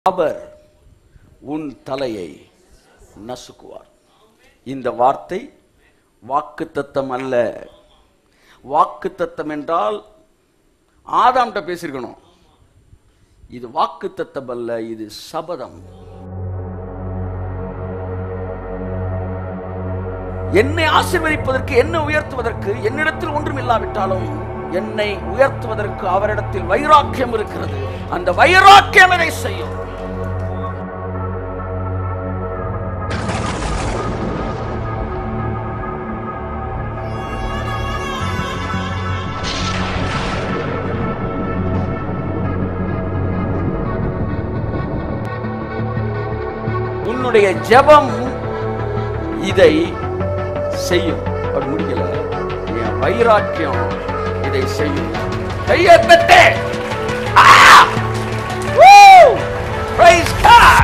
அவர் உன் தலையை நசுக்குவார் இந்த வார்த்தை வாக்குத்தத்தம் அல்ல வாக்குத்தத்தம் என்றால் ஆதாம்கிட்ட பேசியிருக்கணும் இது வாக்குத்தத்தம் அல்ல இது சபதம் என்னை ஆசீர்வதிப்பதற்கு என்னை உயர்த்துவதற்கு என்னிடத்தில் ஒன்றும் இல்லாவிட்டாலும் என்னை உயர்த்துவதற்கு அவரிடத்தில் வைராக்கியம் இருக்கிறது அந்த வைராக்கியம் என்னை செய்யும் உன்னுடைய ஜெபம் இதை செய்யும் அப்படி முடிக்கல என் வைராக்கியம் இதை செய்யும் கையை தட்டு ஆ! Woo! Praise God!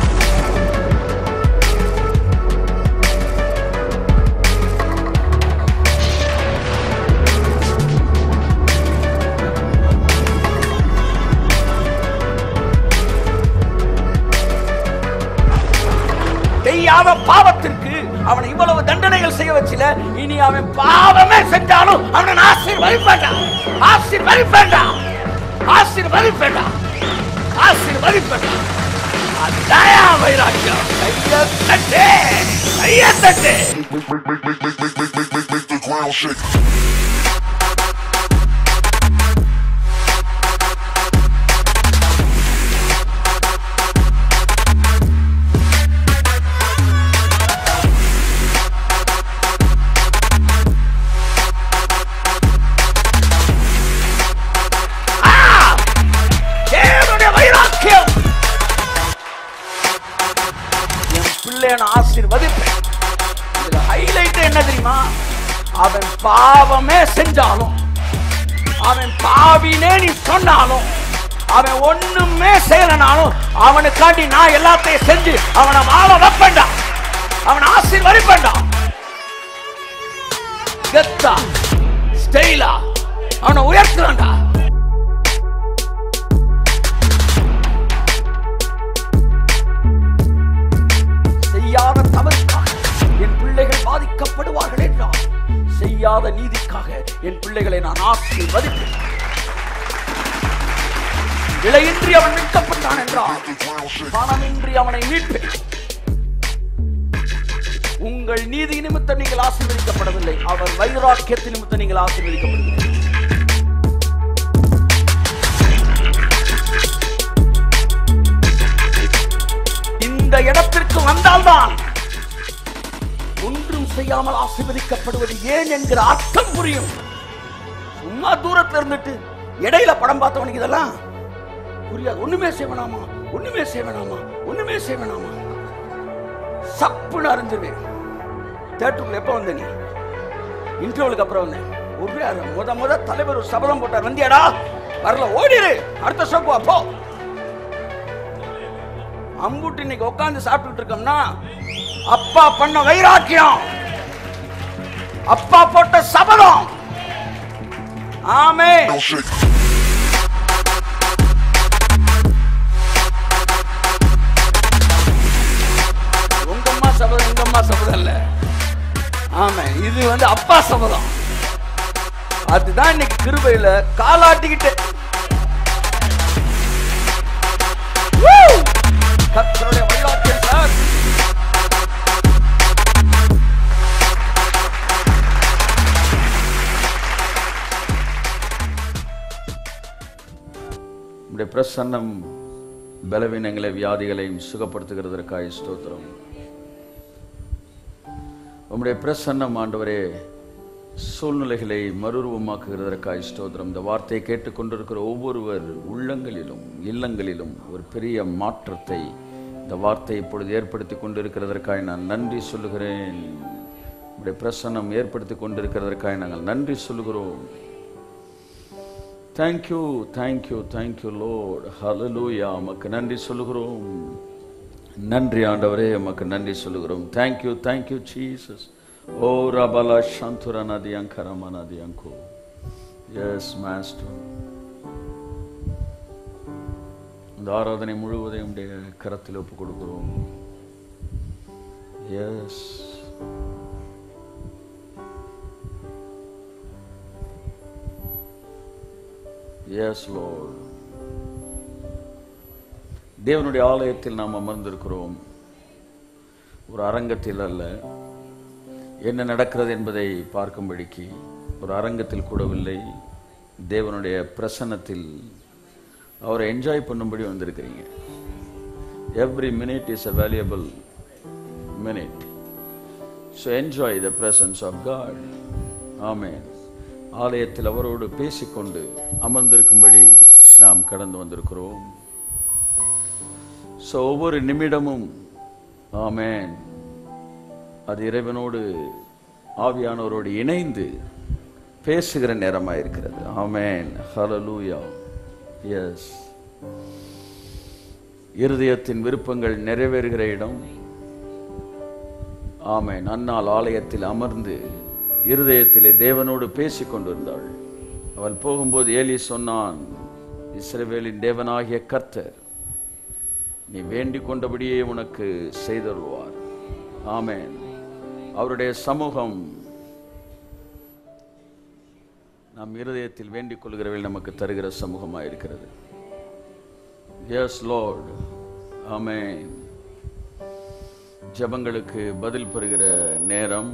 செய்யாத பாவத்திற்கு அவனை இவ்வளவு தண்டனைகள் செய்ய வச்சில இனி அவன் பாவமே செஞ்சாலும் அவனை நான் ஆசீர்வதிப்பேன்டா ஆசீர்வதிப்பேன்டா ஆசீர்வதிப்பேன்டா ஆசீர்வதிப்பேன்டா அதாயா வைராக்கியம் கைய தட்டு கைய தட்டு make, make, make, make, make, make, make, make, make, make the ground shake. ஆ! தேவனுடைய வைராக்கியம் என் பிள்ளைய நான் ஆசீர்வதிப்பேன் இதுல ஹைலைட் என்ன தெரியுமா அவன் பாவமே செஞ்சாலும் அவன் பாவினே நீ சொன்னாலும் அவன் ஒண்ணுமே செய்யலனாலும் அவனுக்காண்டி நான் எல்லாத்தையும் செஞ்சு அவனை வாழ வைப்பேன்டா அவனை ஆசீர்வதிப்பேன்டா கெத்தா ஸ்டைலா அவனை உயர்த்துறான்டா செய்யாத தவறுக்காக என் பிள்ளைகள் பாதிக்கப்படுவார்கள் என்றால் செய்யாத நீதிக்காக என் பிள்ளைகளை நான் ஆசீர்வதிப்பேன் விலையின்றி அவன் மீட்கப்பட்டான் என்றால் The ground shake. பணமின்றி அவனை மீட்பேன் உங்கள் நீதி நிமித்தம் நீங்கள் ஆசீர்வதிக்கப்படவில்லை அவர் வைராக்கியத்தின் நிமித்தம் நீங்கள் ஆசீர்வதிக்கப்படுகிறீர்கள் இந்த இடத்திற்கு வந்தால்தான் ஒன்றும் செய்யாமல் ஆசீர்வதிக்கப்படுவது ஏன் என்கிற அர்த்தம் புரியும் சும்மா தூரத்துல இருந்துட்டு இடையில படம் பார்த்தவனுக்கு இதெல்லாம் புரியாது ஒண்ணுமே செய்ய வேணாமா ஒண்ணுமே செய்ய வேணாமா ஒண்ணுமே செய்ய வேணாமா சப்புன்னு அறிஞ்சிருவேன் தேட்டருக்குள்ள எப்ப வந்த நீ இன்டர்வலுக்கு அப்புறம் வந்தேன் ஒரே அறை. முத முத தலைவர் ஒரு சபதம் போட்டார் வந்தியாடா வரல ஓடிரு அடுத்த ஷோக்கு வா போ அம்புட்டு இன்னைக்கு உட்கார்ந்து சாப்பிட்டுட்டு இருக்கோம்னா அப்பா பண்ண வைராக்கியம் அப்பா போட்ட சபதம் ஆமே Ground shake. உங்க அம்மா சபதம் எங்க அம்மா சபதம் இல்ல ஆமா இது வந்து அப்பா சபதம் அதுதான் இன்னைக்கு கிருபையில காலாட்டிக்கிட்டு Woo! கர்த்தருடைய வைராக்கியம் சார் உடைய பிரசன்னம் பலவீனங்களை வியாதிகளையும் சுகப்படுத்துகிறதற்காக ஸ்தோத்திரம் உம்முடைய பிரசன்னம் ஆண்டவரே சூழ்நிலைகளை மறுரூபமாக்குகிறதற்காக ஸ்தோத்திரம் இந்த வார்த்தையை கேட்டுக்கொண்டிருக்கிற ஒவ்வொருவர் உள்ளங்களிலும் இல்லங்களிலும் ஒரு பெரிய மாற்றத்தை இந்த வார்த்தை இப்பொழுது ஏற்படுத்தி கொண்டிருக்கிறதற்காக நான் நன்றி சொல்லுகிறேன் உடைய பிரசன்னம் ஏற்படுத்தி கொண்டிருக்கிறதற்காக நாங்கள் நன்றி சொல்லுகிறோம் thank you thank you thank you Lord hallelujah உமக்கு நன்றி சொல்லுகிறோம் நன்றி ஆண்டவரே உமக்கு நன்றி சொல்லுகிறோம் தேங்க்யூ தேங்க்யூ ஜீசஸ் ஓ ரபலா சந்துரனதி அங்கரமனதி அங்கோ எஸ் மாஸ்டர் இந்த ஆராதனை முழுவதையும் உடைய கரத்தில் ஒப்பு கொடுக்கிறோம் எஸ் எஸ் லோட் தேவனுடைய ஆலயத்தில் நாம் அமர்ந்திருக்கிறோம் ஒரு அரங்கத்தில் அல்ல என்ன நடக்கிறது என்பதை பார்க்கும்படிக்கு ஒரு அரங்கத்தில் கூடவில்லை தேவனுடைய பிரசன்னத்தில் அவரை என்ஜாய் பண்ணும்படி வந்திருக்கிறீங்க every minute is a valuable minute so enjoy the presence of God ஆமேன் ஆலயத்தில் அவரோடு பேசிக்கொண்டு அமர்ந்திருக்கும்படி நாம் கடந்து வந்திருக்கிறோம் ஸோ ஒவ்வொரு நிமிடமும் ஆமேன் அது இறைவனோடு ஆவியானவரோடு இணைந்து பேசுகிற நேரமாக இருக்கிறது ஆமேன் ஹலலூயா எஸ் இருதயத்தின் விருப்பங்கள் நிறைவேறுகிற இடம் ஆமேன் அன்னால் ஆலயத்தில் அமர்ந்து இருதயத்திலே தேவனோடு பேசிக் கொண்டிருந்தாள் அவள் போகும்போது ஏலி சொன்னான் இஸ்ரவேலின் தேவனாகிய கர்த்தர் நீ வேண்டிக் கொண்டபடியே உனக்கு செய்தருவார் ஆமேன் அவருடைய சமூகம் நம் இருதயத்தில் வேண்டிக் கொள்கிறவர்கள் நமக்கு தருகிற சமூகமாக இருக்கிறது எஸ் லார்ட் ஆமேன் ஜபங்களுக்கு பதில் பெறுகிற நேரம்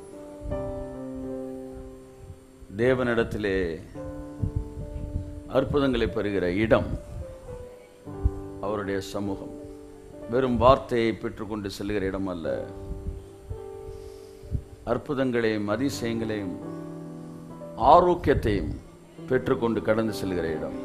தேவனிடத்திலே அற்புதங்களை பெறுகிற இடம் அவருடைய சமூகம் வெறும் வார்த்தையை பெற்றுக்கொண்டு செல்கிற இடம் அல்ல அற்புதங்களையும் அதிசயங்களையும் ஆரோக்கியத்தையும் பெற்றுக்கொண்டு கடந்து செல்கிற இடம்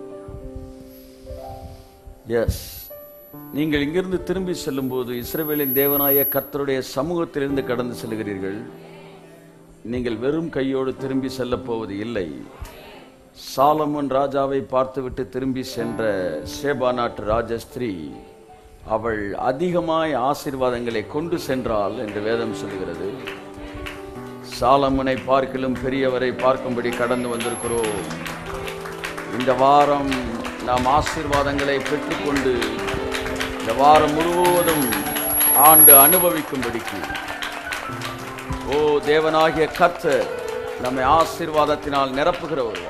எஸ் நீங்கள் இங்கிருந்து திரும்பி செல்லும்போது இஸ்ரவேலின் தேவனாய கர்த்தருடைய சமூகத்திலிருந்து கடந்து செல்கிறீர்கள் நீங்கள் வெறும் கையோடு திரும்பி செல்லப் போவது இல்லை சாலமன் ராஜாவை பார்த்துவிட்டு திரும்பி சென்ற சேபா நாட்டு ராஜஸ்திரீ அவள் அதிகமாய் ஆசீர்வாதங்களை கொண்டு சென்றாள் என்று வேதம் சொல்கிறது சாலமனை பார்க்கிலும் பெரியவரை பார்க்கும்படி கடந்து வந்திருக்கிறோம் இந்த வாரம் நாம் ஆசீர்வாதங்களை பெற்றுக்கொண்டு இந்த வாரம் முழுவதும் ஆண்டு அனுபவிக்கும்படிக்கு ஓ தேவனாகிய கர்த்தர் நம்மை ஆசீர்வாதத்தினால் நிரப்புகிறவர்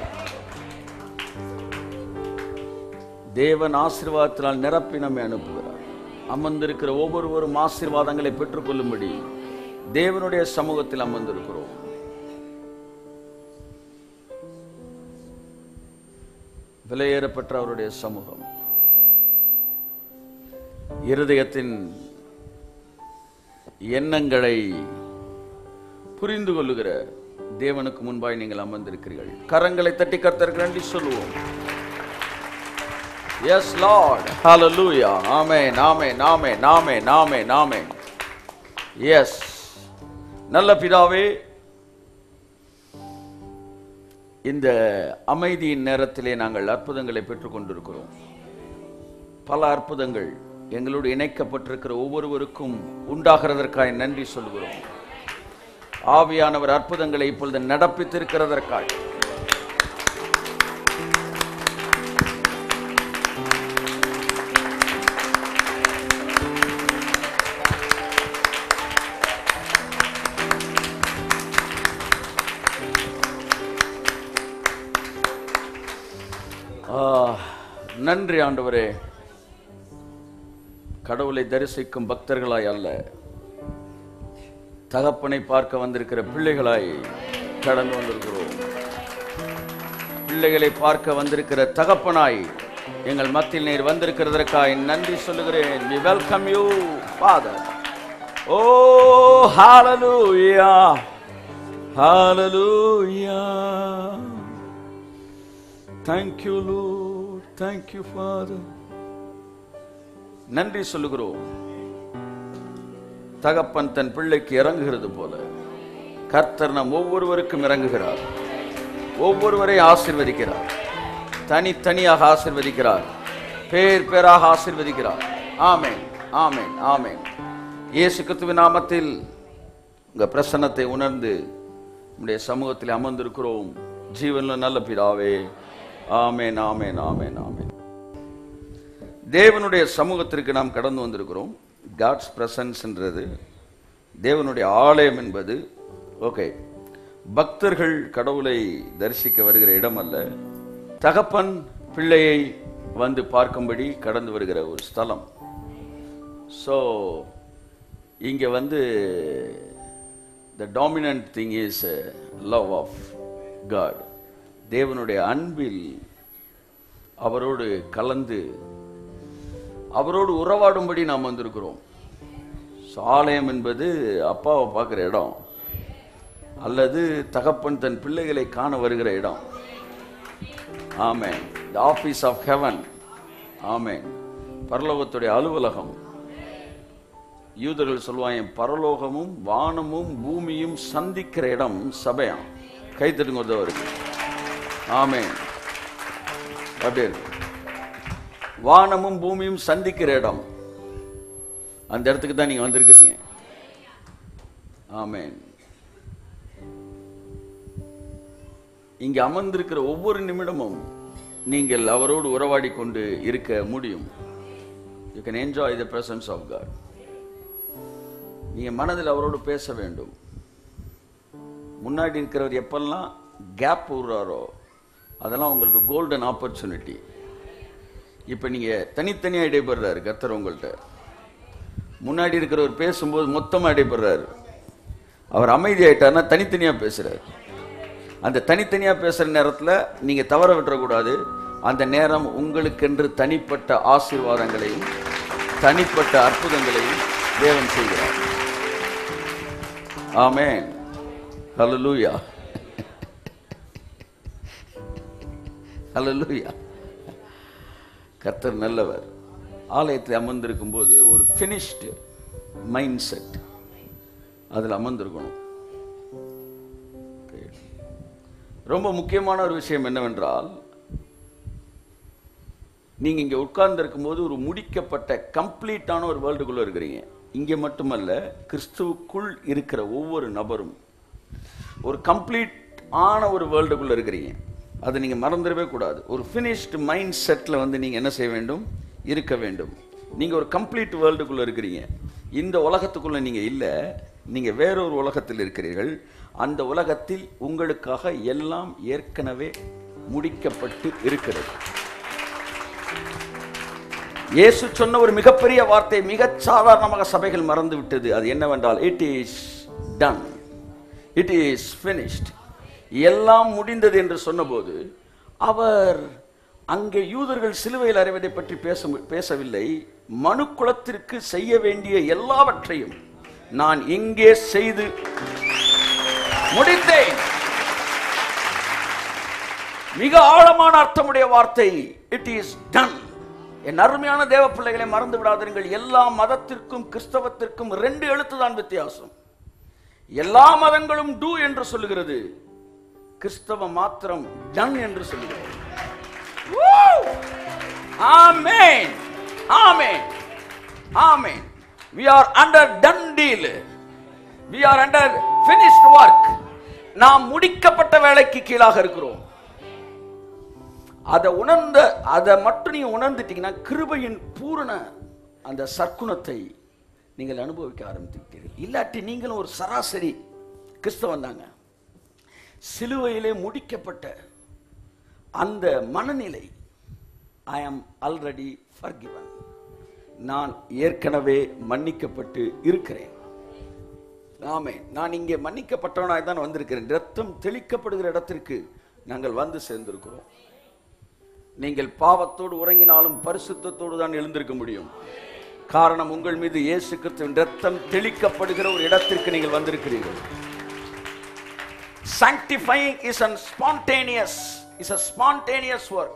தேவன் ஆசீர்வாதத்தினால் நிரப்பி நம்மை அனுப்புகிறார் அமர்ந்திருக்கிற ஒவ்வொருவரும் ஆசீர்வாதங்களை பெற்றுக்கொள்ளும்படி தேவனுடைய சமூகத்தில் அமர்ந்திருக்கிறோம் விலையேறப்பட்ட அவருடைய சமூகம் இருதயத்தின் எண்ணங்களை புரிந்து கொள்ளுகிற தேவனுக்கு முன்பாய் நீங்கள் அமர்ந்திருக்கிறீர்கள் கரங்களை தட்டி கர்த்தருக்கு நன்றி சொல்லுவோம் எஸ் லார்ட் ஹalleluya ஆமென் ஆமென் ஆமென் ஆமென் ஆமென் ஆமென் எஸ் நல்ல பிதாவே இந்த அமைதியின் நேரத்திலே நாங்கள் அற்புதங்களை பெற்றுக்கொண்டிருக்கிறோம் பல அற்புதங்கள் எங்களோடு இணைக்கப்பட்டிருக்கிற ஒவ்வொருவருக்கும் உண்டாகிறதற்காய் நன்றி சொல்கிறோம் ஆவியானவர் அற்புதங்களை இப்பொழுது நடப்பித்திருக்கிறதற்காய் ஆ, நன்றி ஆண்டவரே கடவுளை தரிசிக்கும் பக்தர்களாய் அல்ல தகப்பனை பார்க்க வந்திருக்கிற பிள்ளைகளாய் கடந்து வந்திருக்கிறோம் பிள்ளைகளை பார்க்க வந்திருக்கிற தகப்பனாய் எங்கள் மத்தியில் நீர் வந்திருக்கிறதற்காய் நன்றி சொல்லுகிறேன் we welcome you father O hallelujah hallelujah thank you lord thank you father நன்றி சொல்லுகிறோம் தகப்பன் தன் பிள்ளைக்கு இறங்குகிறது போல கர்த்தர் நம் ஒவ்வொருவருக்கும் இறங்குகிறார் ஒவ்வொருவரை ஆசிர்வதிக்கிறார் தனித்தனியாக ஆசிர்வதிக்கிறார் பேர் பேராக ஆசிர்வதிக்கிறார் ஆமென் ஆமென் ஆமென் இயேசு கிறிஸ்துவின் நாமத்தில் உங்க பிரசன்னத்தை உணர்ந்து உடைய சமூகத்தில் அமர்ந்திருக்கிறோம் ஜீவனில் நல்ல பிதாவே ஆமென் ஆமென் ஆமென் ஆமென் தேவனுடைய சமூகத்திற்கு நாம் கடந்து வந்திருக்கிறோம் காட்ஸ் பிரசன்ஸ்ன்றது தேவனுடைய ஆலயம் என்பது ஓகே பக்தர்கள் கடவுளை தரிசிக்க வருகிற இடம் அல்ல தகப்பன் பிள்ளையை வந்து பார்க்கும்படி கடந்து வருகிற ஒரு ஸ்தலம் ஸோ இங்கே வந்து the dominant thing is love of God தேவனுடைய அன்பில் அவரோடு கலந்து அவரோடு உறவாடும்படி நாம் வந்திருக்கிறோம் So, ஆலயம் என்பது அப்பாவை பார்க்குற இடம் அல்லது தகப்பன் தன் பிள்ளைகளை காண வருகிற இடம் ஆமென் த ஆஃபீஸ் ஆஃப் ஹெவன் ஆமென் பரலோகத்துடைய அலுவலகம் யூதர்கள் சொல்லுவாங்க பரலோகமும் வானமும் பூமியும் சந்திக்கிற இடம் சபையாம் கை தட்டுங்க ஒருத்தவருக்கு ஆமென் அப்படியே இருக்கு. வானமும் பூமியும் சந்திக்கிற இடம் அந்த இடத்துக்கு தான் நீங்க வந்திருக்கிறீங்க ஆமென் இங்க அமர்ந்திருக்கிற ஒவ்வொரு நிமிடமும் நீங்கள் அவரோடு உறவாடி கொண்டு இருக்க முடியும் you can enjoy the presence of God நீங்க மனதில் அவரோடு பேச வேண்டும் முன்னாடி இருக்கிறவர் எப்பெல்லாம் கேப் விடுறாரோ அதெல்லாம் உங்களுக்கு கோல்டன் ஆப்பர்ச்சுனிட்டி இப்போ நீங்க தனித்தனியாக இடைபெறாரு கர்த்தர் உங்கள்கிட்ட முன்னாடி இருக்கிறவர் பேசும்போது மொத்தமாக இடைபெறாரு அவர் அமைதியாயிட்டார்னா தனித்தனியாக பேசுறாரு அந்த தனித்தனியாக பேசுகிற நேரத்தில் நீங்கள் தவற விட்டுறக்கூடாது அந்த நேரம் உங்களுக்கென்று தனிப்பட்ட ஆசீர்வாதங்களையும் தனிப்பட்ட அற்புதங்களையும் தேவன் செய்கிறார் ஆமென் ஹalleluya ஹalleluya கர்த்தர் நல்லவர் ஆலயத்தில் அமர்ந்திருக்கும் போது ஒரு ஃபினிஷ்டு மைண்ட் செட் அதில் அமர்ந்திருக்கணும் Okay. ரொம்ப முக்கியமான ஒரு விஷயம் என்னவென்றால் நீங்க இங்க உட்கார்ந்து இருக்கும்போது ஒரு முடிக்கப்பட்ட கம்ப்ளீட்டான ஒரு வேர்ல்டுக்குள்ள இருக்கிறீங்க இங்க மட்டுமல்ல கிறிஸ்துவுக்குள் இருக்கிற ஒவ்வொரு நபரும் ஒரு கம்ப்ளீட் ஆன ஒரு வேர்ல்டுக்குள்ள இருக்கிறீங்க அதை நீங்க மறந்துடவே கூடாது ஒரு ஃபினிஷ்டு மைண்ட் செட்ல வந்து நீங்க என்ன செய்ய வேண்டும் இருக்க வேண்டும் நீங்க ஒரு கம்ப்ளீட் வேர்ல்டுக்குள்ள இருக்கிறீங்க இந்த உலகத்துக்குள்ள நீங்க இல்ல நீங்க வேறொரு உலகத்தில் இருக்கிறீர்கள் அந்த உலகத்தில் உங்களுக்காக எல்லாம் ஏற்கனவே முடிக்கப்பட்டு இருக்கிறது இயேசு சொன்ன ஒரு மிகப்பெரிய வார்த்தை மிகச் சாதாரணமாக சபைகள் மறந்து விட்டது அது என்னவென்றால் it is done it is finished எல்லாம் முடிந்தது என்று சொன்னபோது அவர் அங்கே யூதர்கள் சிலுவையில் அறைவதை பற்றி பேச பேசவில்லை மனு குலத்திற்கு செய்ய வேண்டிய எல்லாவற்றையும் நான் இங்கே செய்து முடித்தேன் மிக ஆழமான அர்த்தமுடைய வார்த்தை இட் இஸ் டன் என் அருமையான தேவ பிள்ளைகளை மறந்து விடாதீர்கள் எல்லா மதத்திற்கும் கிறிஸ்தவத்திற்கும் ரெண்டு எழுத்து தான் வித்தியாசம் எல்லா மதங்களும் டூ என்று சொல்லுகிறது கிறிஸ்தவ மாத்திரம் டன் என்று சொல்லுகிறது ஆமென் ஆமென் ஆமென் we are under done deal we are under finished work நாம் முடிக்கப்பட்ட வேலைக்கு கீழாக இருக்கிறோம் அதை உணர்ந்த அதை மட்டும் நீங்க உணர்ந்துட்டீங்கன்னா கிருபையின் பூரண அந்த சற்குணத்தை நீங்கள் அனுபவிக்க ஆரம்பித்துவிட்டீர்கள் இல்லாட்டி நீங்களும் ஒரு சராசரி கிறிஸ்தவன் தாங்க சிலுவையிலே முடிக்கப்பட்ட அந்த மனநிலை ஐ ஆம் ஆல்ரெடி forgiven நான் ஏற்கனவே மன்னிக்கப்பட்டு இருக்கிறேன் ஆமே நான் இங்கே மன்னிக்கப்பட்டவனாய் தான் வந்திருக்கிறேன் ரத்தம் தெளிக்கப்படுகிற இடத்திற்கு நாங்கள் வந்து சேர்ந்திருக்கிறோம் நீங்கள் பாவத்தோடு உறங்கினாலும் பரிசுத்தத்தோடு தான் எழுந்திருக்க முடியும் காரணம் உங்கள் மீது இயேசு கிறிஸ்துவின் ரத்தம் தெளிக்கப்படுகிற ஒரு இடத்திற்கு நீங்கள் வந்திருக்கிறீர்கள் sanctifying is a spontaneous is a spontaneous work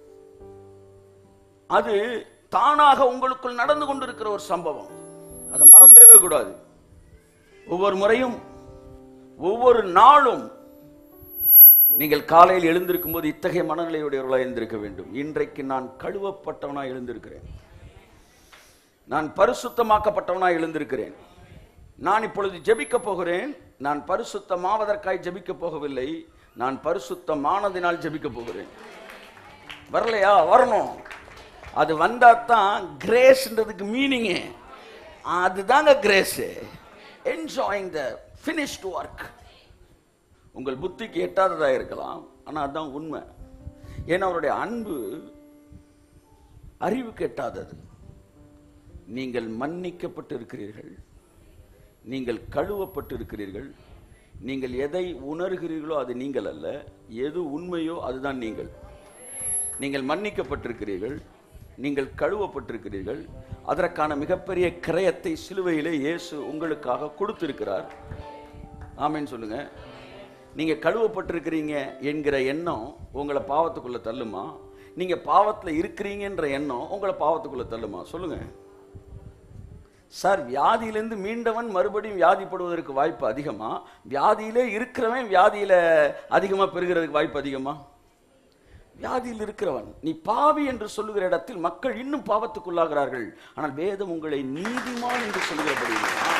அது தானாக உங்களுக்குள் நடந்து கொண்டிருக்கிற ஒரு சம்பவம் அதை மறந்துடவே கூடாது ஒவ்வொரு முறையும் ஒவ்வொரு நாளும் நீங்கள் காலையில் எழுந்திருக்கும் போது இத்தகைய மனநிலையுடையவர்களாக எழுந்திருக்க வேண்டும் இன்றைக்கு நான் கழுவப்பட்டவனாய் எழுந்திருக்கிறேன் நான் பரிசுத்தமாக்கப்பட்டவனாய் எழுந்திருக்கிறேன் நான் இப்பொழுது ஜெபிக்க போகிறேன் நான் பரிசுத்தமாவதற்காய் ஜெபிக்க போகவில்லை நான் பரிசுத்தமானதினால் ஜெபிக்க போகிறேன் வரலையா வரணும் அது வந்தா தான் கிரேஸ்ன்றதுக்கு மீனிங்கு அதுதாங்க grace enjoying the finished work உங்கள் புத்திக்கு எட்டாததா இருக்கலாம் ஆனா அதுதான் உண்மை ஏன்னா அவருடைய அன்பு அறிவுக்கு எட்டாதது நீங்கள் மன்னிக்கப்பட்டு இருக்கிறீர்கள் நீங்கள் கழுவப்பட்டு இருக்கிறீர்கள் நீங்கள் எதை உணர்கிறீர்களோ அது நீங்கள் அல்ல எது உண்மையோ அதுதான் நீங்கள் நீங்கள் மன்னிக்கப்பட்டிருக்கிறீர்கள் நீங்கள் கழுவப்பட்டிருக்கிறீர்கள் அதற்கான மிகப்பெரிய கிரயத்தை சிலுவையிலே இயேசு உங்களுக்காக கொடுத்திருக்கிறார் ஆமென்னு சொல்லுங்க நீங்க கழுவப்பட்டிருக்கிறீங்க என்கிற எண்ணம் உங்களை பாவத்துக்குள்ள தள்ளுமா நீங்க பாவத்துல இருக்கிறீங்கன்ற எண்ணம் உங்களை பாவத்துக்குள்ள தள்ளுமா சொல்லுங்க சார் வியாதியிலேருந்து மீண்டவன் மறுபடியும் வியாதிப்படுவதற்கு வாய்ப்பு அதிகமா வியாதியிலே இருக்கிறவன் வியாதியில அதிகமா பெறுகிறதுக்கு வாய்ப்பு அதிகமா வியாதியில் இருக்கிறவன் நீ பாவி என்று சொல்லுகிற இடத்தில் மக்கள் இன்னும் பாவத்துக்குள்ளாகிறார்கள் ஆனால் வேதம் உங்களை நீதிமான் என்று சொல்லுகிறபடி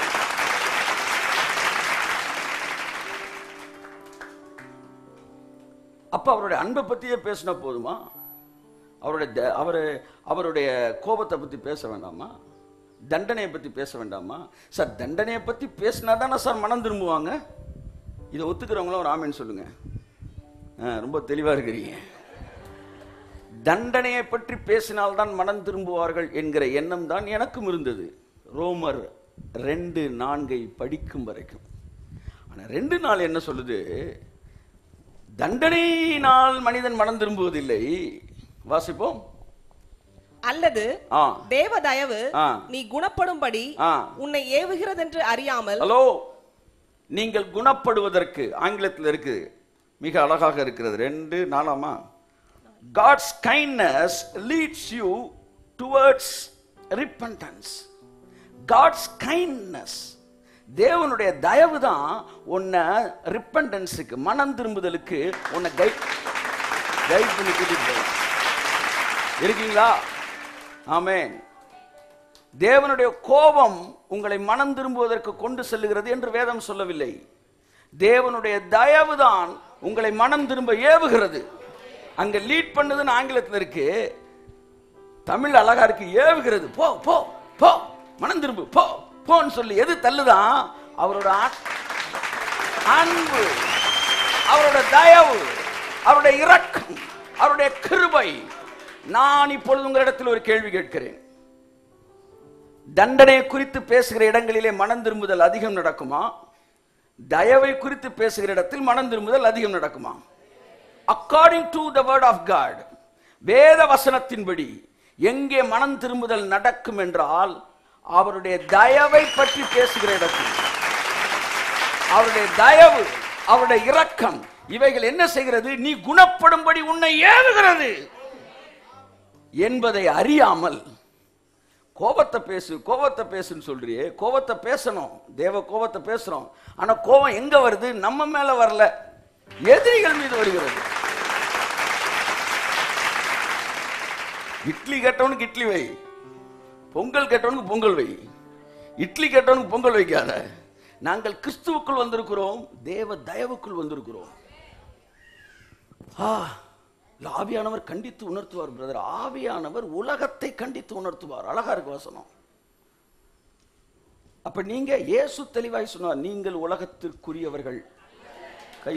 அப்ப அவருடைய அன்பை பத்தியே பேசினா போதுமா அவருடைய த- அவரு அவருடைய கோபத்தை பத்தி பேச வேண்டாமா தண்டனையை பத்தி பேச வேண்டாமா சார் தண்டனையை பத்தி பேசினா தானே சார் மனம் திரும்புவாங்க இதை ஒத்துக்கிறவங்களும் ஒரு ஆமேன்னு சொல்லுங்க ஆ, ரொம்ப தெளிவா இருக்கிறீங்க தண்டனையை பற்றி பேசினால்தான் மனம் திரும்புவார்கள் என்கிற எண்ணம் தான் எனக்கும் இருந்தது ரோமர் ரெண்டு நான்கை படிக்கும் வரைக்கும் ஆனா ரெண்டு நாள் என்ன சொல்லுது தண்டனையினால் மனிதன் மனம் திரும்புவதில்லை வாசிப்போம் அல்லது ஆ தேவ தயவு ஆ. நீ குணப்படும்படி ஆ. உன்னை ஏவுகிறதென்று அறியாமல் ஹலோ நீங்கள் குணப்படுவதற்கு ஆங்கிலத்தில் இருக்கு மிக அழகாக இருக்கிறது ரெண்டு நாலாமா God's kindness leads you towards repentance God's kindness தேவனுடைய தயவு தான் உன்னை ரிப்பன்டன்ஸுக்கு மனம் திரும்புதலுக்கு உன்னை கைட் கைட் பண்ணி கூட்டிட்டு போகும். இருக்கீங்களா ஆமென் தேவனுடைய கோபம் உங்களை மனம் திரும்புவதற்கு கொண்டு செல்லுகிறது என்று வேதம் சொல்லவில்லை தேவனுடைய தயவுதான் உங்களை மனம் திரும்ப ஏவுகிறது அங்க லீட் பண்ணுதுன்னு ஆங்கிலத்தில் இருக்கு தமிழ் அழகா இருக்கு ஏவுகிறது போ போ போ மனம் திரும்பு போ போன்னு சொல்லி எது தள்ளுதான் அவரோட ஆ- அன்பு அவரோட தயவு அவருடைய இரக்கம் அவருடைய கிருபை நான் இப்பொழுது உங்களிடத்தில் ஒரு கேள்வி கேட்கிறேன் தண்டனை குறித்து பேசுகிற இடங்களிலே மனம் திரும்புதல் அதிகம் நடக்குமா தயவை குறித்து பேசுகிற இடத்தில் மனம் திரும்புதல் அதிகம் நடக்குமா according to the word of God வேத வசனத்தின்படி எங்கே மனம் திரும்புதல் நடக்கும் என்றால் அவருடைய தயவை பற்றி பேசுகிற இடத்தில் அவருடைய தயவு அவருடைய இரக்கம் இவைகள் என்ன செய்கிறது நீ குணப்படும்படி உன்னை ஏவுகிறது என்பதை அறியாமல் கோபத்தை பேசு கோபத்தை பேசுன்னு சொல்றியே கோபத்தை பேசணும் தேவ கோபத்தை பேசுறோம் ஆனா கோபம் எங்க வருது நம்ம மேல வரல எதிரிகள் மீது வருகிறது இட்லி கேட்டவனுக்கு இட்லி வை பொங்கல் கேட்டவனுக்கு பொங்கல் வை இட்லி கேட்டவனுக்கு பொங்கல் வைக்காத நாங்கள் கிறிஸ்துவுக்குள் வந்திருக்கிறோம் தேவ தயவுக்குள் வந்திருக்கிறோம் ஆ இல்ல, ஆவியானவர் கண்டித்து உணர்த்துவார் பிரதர் ஆவியானவர் உலகத்தை கண்டித்து உணர்த்துவார் அழகா இருக்கு வசனம் அப்ப நீங்க இயேசு தெளிவாய் சொன்னார் நீங்கள் உலகத்திற்குரியவர்கள் கை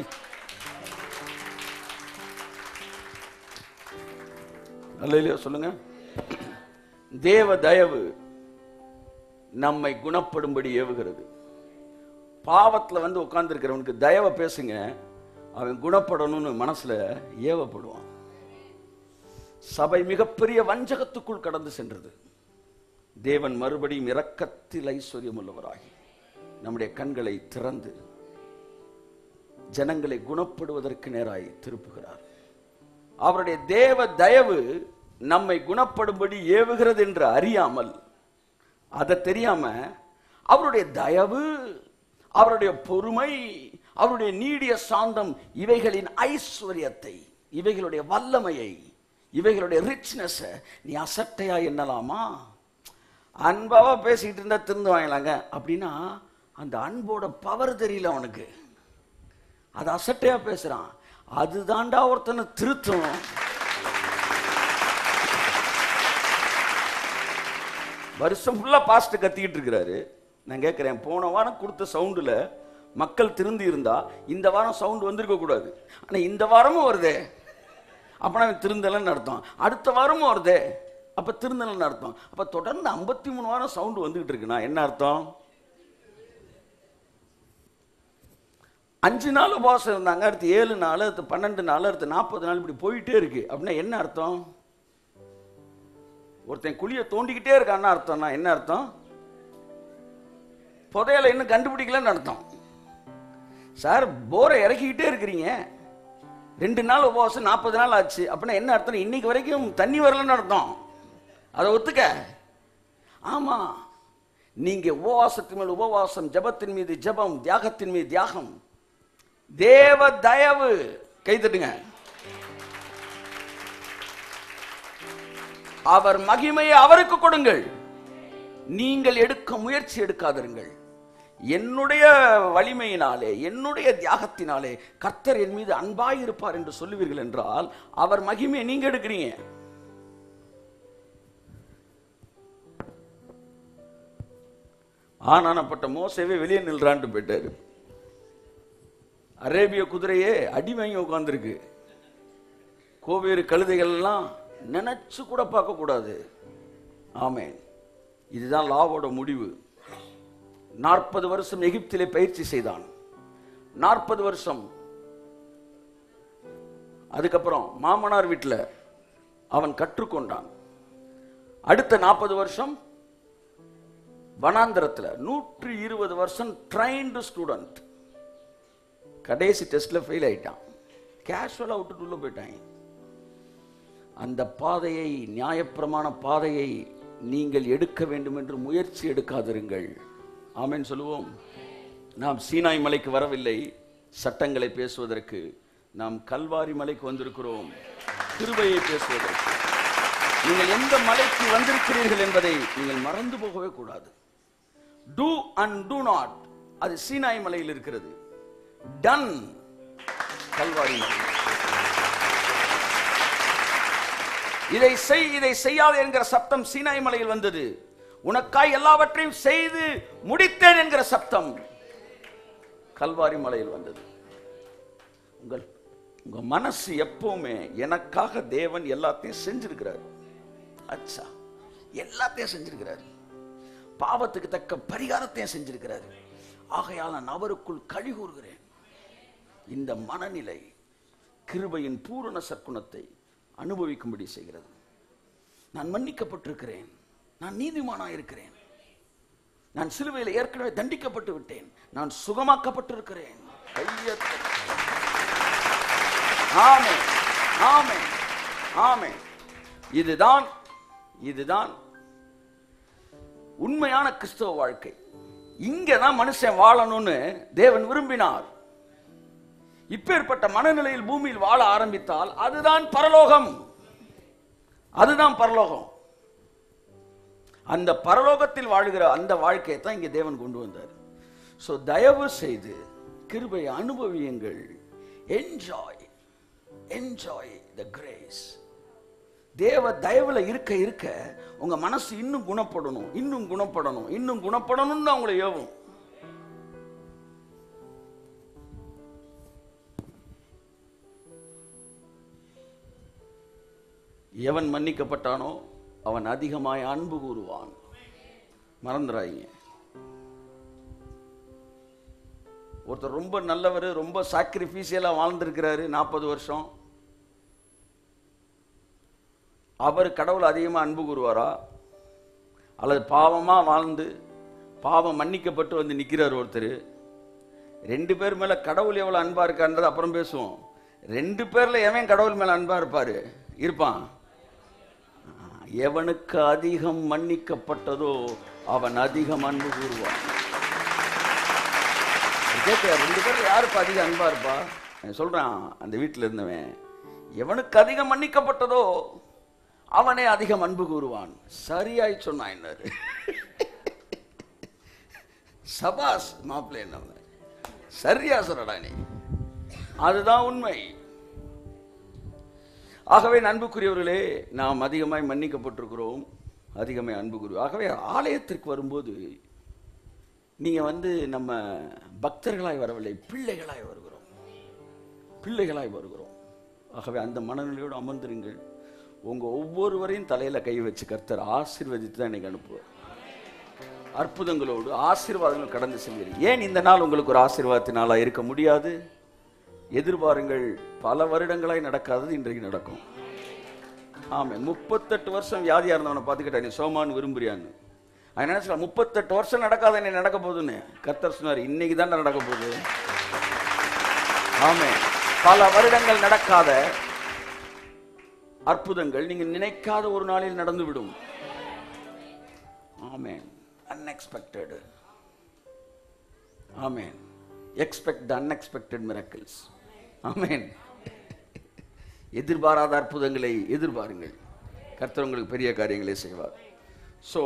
அல்லையா சொல்லுங்க தேவ தயவு நம்மை குணப்படும்படி ஏவுகிறது பாவத்துல வந்து உட்கார்ந்துருக்கிறவனுக்கு தயவை பேசுங்க அவன் குணப்படணும்னு மனசுல ஏவப்படுவான் சபை மிகப்பெரிய வஞ்சகத்துக்குள் கடந்து சென்றது தேவன் மறுபடியும் இரக்கத்தில் ஐஸ்வர்யம் உள்ளவராகி நம்முடைய கண்களை திறந்து ஜனங்களை குணப்படுவதற்கு நேராய் திருப்புகிறார் அவருடைய தேவ தயவு நம்மை குணப்படும்படி ஏவுகிறது என்று அறியாமல் அதை தெரியாம அவருடைய தயவு அவருடைய பொறுமை அவருடைய நீடிய சாந்தம் இவைகளின் ஐஸ்வர்யத்தை இவைகளுடைய வல்லமையை இவைகளுடைய ரிச்னஸ் நீ அசட்டையா எண்ணலாமா அன்பாவா பேசிக்கிட்டு இருந்தா திருந்து வாங்கலாங்க அப்படின்னா அந்த அன்போட பவர் தெரியல அவனுக்கு அது அசட்டையா பேசுறான் அதுதான்டா ஒருத்தனை திருத்தும் வருஷம் ஃபுல்லா பாஸ்ட் கத்திக்கிட்டு இருக்கிறாரு நான் கேட்கிறேன் போன வாரம் கொடுத்த சவுண்டுல மக்கள் திருந்தி இருந்தா இந்த வாரம் சவுண்ட் வந்திருக்க கூடாது ஆனா இந்த வாரமும் வருதே அப்பனா அவன் திருந்தலன்னு அர்த்தம் அடுத்த வாரமும் வருதே அப்ப திருந்தலன்னு அர்த்தம் அப்ப தொடர்ந்து ஐம்பத்தி மூணு வாரம் சவுண்ட் வந்துகிட்டு இருக்குன்னா என்ன அர்த்தம் அஞ்சு நாள் உபவாசம் இருந்தாங்க அடுத்து ஏழு நாள் அடுத்து பன்னெண்டு நாள் அடுத்து நாற்பது நாள் இப்படி போயிட்டே இருக்கு அப்படின்னா என்ன அர்த்தம் ஒருத்தன் குழியை தோண்டிக்கிட்டே இருக்கான்னு அர்த்தம்னா என்ன அர்த்தம் புதையலை இன்னும் கண்டுபிடிக்கலன்னு அர்த்தம் சார் போரை இறக்கிக்கிட்டே இருக்கிறீங்க ரெண்டு நாள் உபவாசம் நாற்பது நாள் ஆச்சு அப்படின்னா என்ன அர்த்தம் இன்னைக்கு வரைக்கும் தண்ணி வரலன்னு அர்த்தம் அதை ஒத்துக்க ஆமா நீங்க உபவாசத்தின் மேல் உபவாசம் ஜபத்தின் மீது ஜபம் தியாகத்தின் மீது தியாகம் தேவ தயவு கை தட்டுங்க அவர் மகிமையை அவருக்கு கொடுங்கள் நீங்கள் எடுக்க முயற்சி எடுக்காதிருங்கள் என்னுடைய வலிமையினாலே என்னுடைய தியாகத்தினாலே கர்த்தர் என் மீது அன்பாய் இருப்பார் என்று சொல்லுவீர்கள் என்றால் அவர் மகிமையை நீங்க எடுக்கிறீங்க ஆனானப்பட்ட மோசவே வெளியே நில்றான்ட்டு போயிட்டாரு அரேபிய குதிரையே அடி வாங்கி உட்கார்ந்துருக்கு கோவேறு கழுதைகள் எல்லாம் நினைச்சு கூட பார்க்க கூடாது ஆமென் இதுதான் லாவோட முடிவு நாற்பது வருஷம் எகிப்திலே பயிற்சி செய்தான் நாற்பது வருஷம் அதுக்கப்புறம் மாமனார் வீட்டில் அவன் கற்றுக்கொண்டான் அடுத்த நாற்பது வருஷம் வனாந்திரத்தில் நூற்றி இருபது வருஷம் ட்ரைன்டு ஸ்டூடெண்ட் கடைசி டெஸ்ட்ல ஃபெயில் ஆயிட்டான் கேஷுவலாக விட்டுட்டு உள்ள போயிட்டாங்க அந்த பாதையை நியாயப்பிரமாண பாதையை நீங்கள் எடுக்க வேண்டும் என்று முயற்சி எடுக்காதிருங்கள் ஆமென் சொல்லுவோம் நாம் சீனாய் மலைக்கு வரவில்லை சட்டங்களை பேசுவதற்கு நாம் கல்வாரி மலைக்கு வந்திருக்கிறோம் கிருபையை பேசுவதற்கு நீங்கள் எந்த மலைக்கு வந்திருக்கிறீர்கள் என்பதை நீங்கள் மறந்து போகவே கூடாது டூ அண்ட் டூ நாட் அது சீனாய் மலையில் இருக்கிறது டன் கல்வாரி மலை இதை செய் இதை செய்யாதே என்கிற சப்தம் சீனாய் மலையில் வந்தது உனக்காய் எல்லாவற்றையும் செய்து முடித்தேன் என்கிற சப்தம் கல்வாரி மலையில் வந்தது உங்கள் உங்க மனசு எப்பவுமே எனக்காக தேவன் எல்லாத்தையும் செஞ்சிருக்கிறார் அச்சா எல்லாத்தையும் செஞ்சிருக்கிறார் பாவத்துக்கு தக்க பரிகாரத்தையும் செஞ்சிருக்கிறார் ஆகையால் நான் அவருக்குள் கழி கூறுகிறேன் இந்த மனநிலை கிருபையின் பூரண சற்குணத்தை அனுபவிக்கும்படி செய்கிறது நான் மன்னிக்கப்பட்டிருக்கிறேன் நான் நீதிமானா இருக்கிறேன் நான் சிலுவையில் ஏற்கனவே தண்டிக்கப்பட்டு விட்டேன் நான் சுகமாக்கப்பட்டிருக்கிறேன் கையெழுத்து. ஆமென் ஆமென் ஆமென் இதுதான் இதுதான் உண்மையான கிறிஸ்தவ வாழ்க்கை இங்கதான் மனுஷன் வாழணும்னு தேவன் விரும்பினார் இப்பேற்பட்ட மனநிலையில் பூமியில் வாழ ஆரம்பித்தால் அதுதான் பரலோகம் அதுதான் பரலோகம் அந்த பரலோகத்தில் வாழுகிற அந்த வாழ்க்கையை தான் இங்கே தேவன் கொண்டு வந்தார் ஸோ தயவு செய்து கிருபையை அனுபவியுங்கள் என்ஜாய் என்ஜாய் த கிரேஸ் தேவ தயவுல இருக்க இருக்க உங்க மனசு இன்னும் குணப்படணும் இன்னும் குணப்படணும் இன்னும் குணப்படணும்னு அவங்களை ஏவும் எவன் மன்னிக்கப்பட்டானோ அவன் அதிகமாய் அன்பு கூறுவான் மறந்துடாதீங்க ஒருத்தர் ரொம்ப நல்லவர் ரொம்ப சாக்ரிஃபீஷியலாக வாழ்ந்திருக்கிறாரு நாற்பது வருஷம் அவர் கடவுள் அதிகமாக அன்பு கூறுவாரா அல்லது பாவமாக வாழ்ந்து பாவம் மன்னிக்கப்பட்டு வந்து நிற்கிறார் ஒருத்தர் ரெண்டு பேர் மேலே கடவுள் எவ்வளோ அன்பா இருக்கான்றது அப்புறம் பேசுவோம் ரெண்டு பேர்ல எவன் கடவுள் மேலே அன்பா இருப்பாரு இருப்பான் எவனுக்கு அதிகம் மன்னிக்கப்பட்டதோ அவன் அதிகம் அன்பு கூறுவான் கேட்க ரெண்டு பேர்ல யாருப்பா அதிக அன்பா இருப்பா நான் சொல்றான் அந்த வீட்டில் இருந்தவன் எவனுக்கு அதிகம் மன்னிக்கப்பட்டதோ அவனே அதிகம் அன்பு கூறுவான் சரியாய் சொன்னான் என்னாரு சபாஸ் மாப்பிள்ளை என்ன சரியா சொல்லடா நீ அதுதான் உண்மை ஆகவே அன்புக்குரியவர்களே நாம் அதிகமாய் மன்னிக்கப்பட்டிருக்கிறோம் அதிகமே அன்பு குரு ஆகவே ஆலயத்திற்கு வரும்போது நீங்க வந்து நம்ம பக்தர்களாய் வரவில்லை பிள்ளைகளாய் வருகிறோம் பிள்ளைகளாய் வருகிறோம் ஆகவே அந்த மனநிலையோடு அமர்ந்திருங்கள் உங்க ஒவ்வொருவரையும் தலையில கை வச்சு கர்த்தர் ஆசீர்வதித்து தான் இன்னைக்கு அனுப்புவார் அற்புதங்களோடு ஆசீர்வாதங்கள் கடந்து செல்வீர்கள் ஏன் இந்த நாள் உங்களுக்கு ஒரு ஆசீர்வாதத்தினாலா இருக்க முடியாது எதிர்பாருங்கள் பல வருடங்களாய் நடக்காதது இன்றைக்கு நடக்கும் ஆமே முப்பத்தெட்டு வருஷம் வியாதியா இருந்தவனை பார்த்துக்கிட்டா நீ சோமான்னு விரும்புறியான்னு அவன் நினைச்சா முப்பத்தெட்டு வருஷம் நடக்காத என்ன நடக்க போகுதுன்னு கர்த்தர் சொன்னார் இன்னைக்கு தான் நடக்க போகுது ஆமே பல வருடங்கள் நடக்காத அற்புதங்கள் நீங்க நினைக்காத ஒரு நாளில் நடந்துவிடும் ஆமென் அன்எக்ஸ்பெக்டட் ஆமென் எக்ஸ்பெக்ட் த அன்எக்ஸ்பெக்டட் மிரக்கிள்ஸ் ஆமென் எதிர்பாராத அற்புதங்களை எதிர்பாருங்கள் கர்த்தர் உங்களுக்கு பெரிய காரியங்களை செய்வார் ஸோ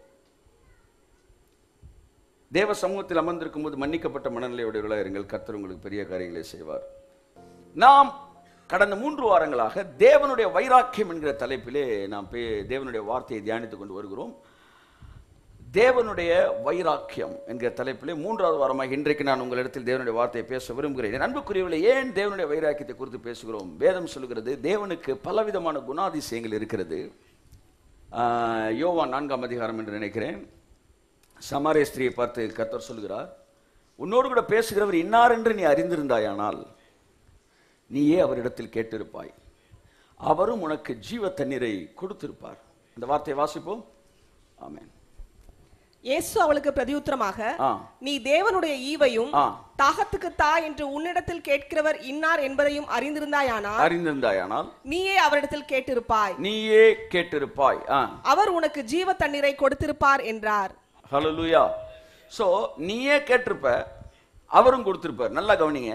தேவ சமூகத்தில் அமர்ந்திருக்கும் போது மன்னிக்கப்பட்ட மனநிலையுடையவர்களாக இருங்கள் கர்த்தர் உங்களுக்கு பெரிய காரியங்களை செய்வார் நாம் கடந்த மூன்று வாரங்களாக தேவனுடைய வைராக்கியம் என்கிற தலைப்பிலே நாம் பே- தேவனுடைய வார்த்தையை தியானித்துக் கொண்டு வருகிறோம் தேவனுடைய வைராக்கியம் என்கிற தலைப்பிலே மூன்றாவது வாரமாக இன்றைக்கு நான் உங்களிடத்தில் தேவனுடைய வார்த்தையை பேச விரும்புகிறேன் என் அன்புக்குரியவர்களே ஏன் தேவனுடைய வைராக்கியத்தை குறித்து பேசுகிறோம் வேதம் சொல்லுகிறது தேவனுக்கு பலவிதமான குணாதிசயங்கள் இருக்கிறது ஆஹ், யோவான் நான்காம் அதிகாரம் என்று நினைக்கிறேன் சமாரிய ஸ்திரியை பார்த்து கர்த்தர் சொல்கிறார் உன்னோடு கூட பேசுகிறவர் இன்னார் என்று நீ அறிந்திருந்தாயானால் நீயே அவரிடத்தில் கேட்டிருப்பாய் அவரும் உனக்கு ஜீவ தண்ணீரை கொடுத்திருப்பார் இந்த வார்த்தையை வாசிப்போம் ஆமென் இயேசு அவளுக்கு பிரதியுத்தரமாக ஆ. நீ தேவனுடைய ஈவையும் ஆ. தாகத்துக்கு தா என்று உன்னிடத்தில் கேட்கிறவர் இன்னார் என்பதையும் அறிந்திருந்தாயானால் அறிந்திருந்தாயானால் நீயே அவரிடத்தில் கேட்டிருப்பாய் நீயே கேட்டிருப்பாய் ஆ அவர் உனக்கு ஜீவ தண்ணீரை கொடுத்திருப்பார் என்றார் ஹalleluya சோ நீயே கேட்டிருப்ப அவரும் கொடுத்திருப்பார் நல்லா கவனிங்க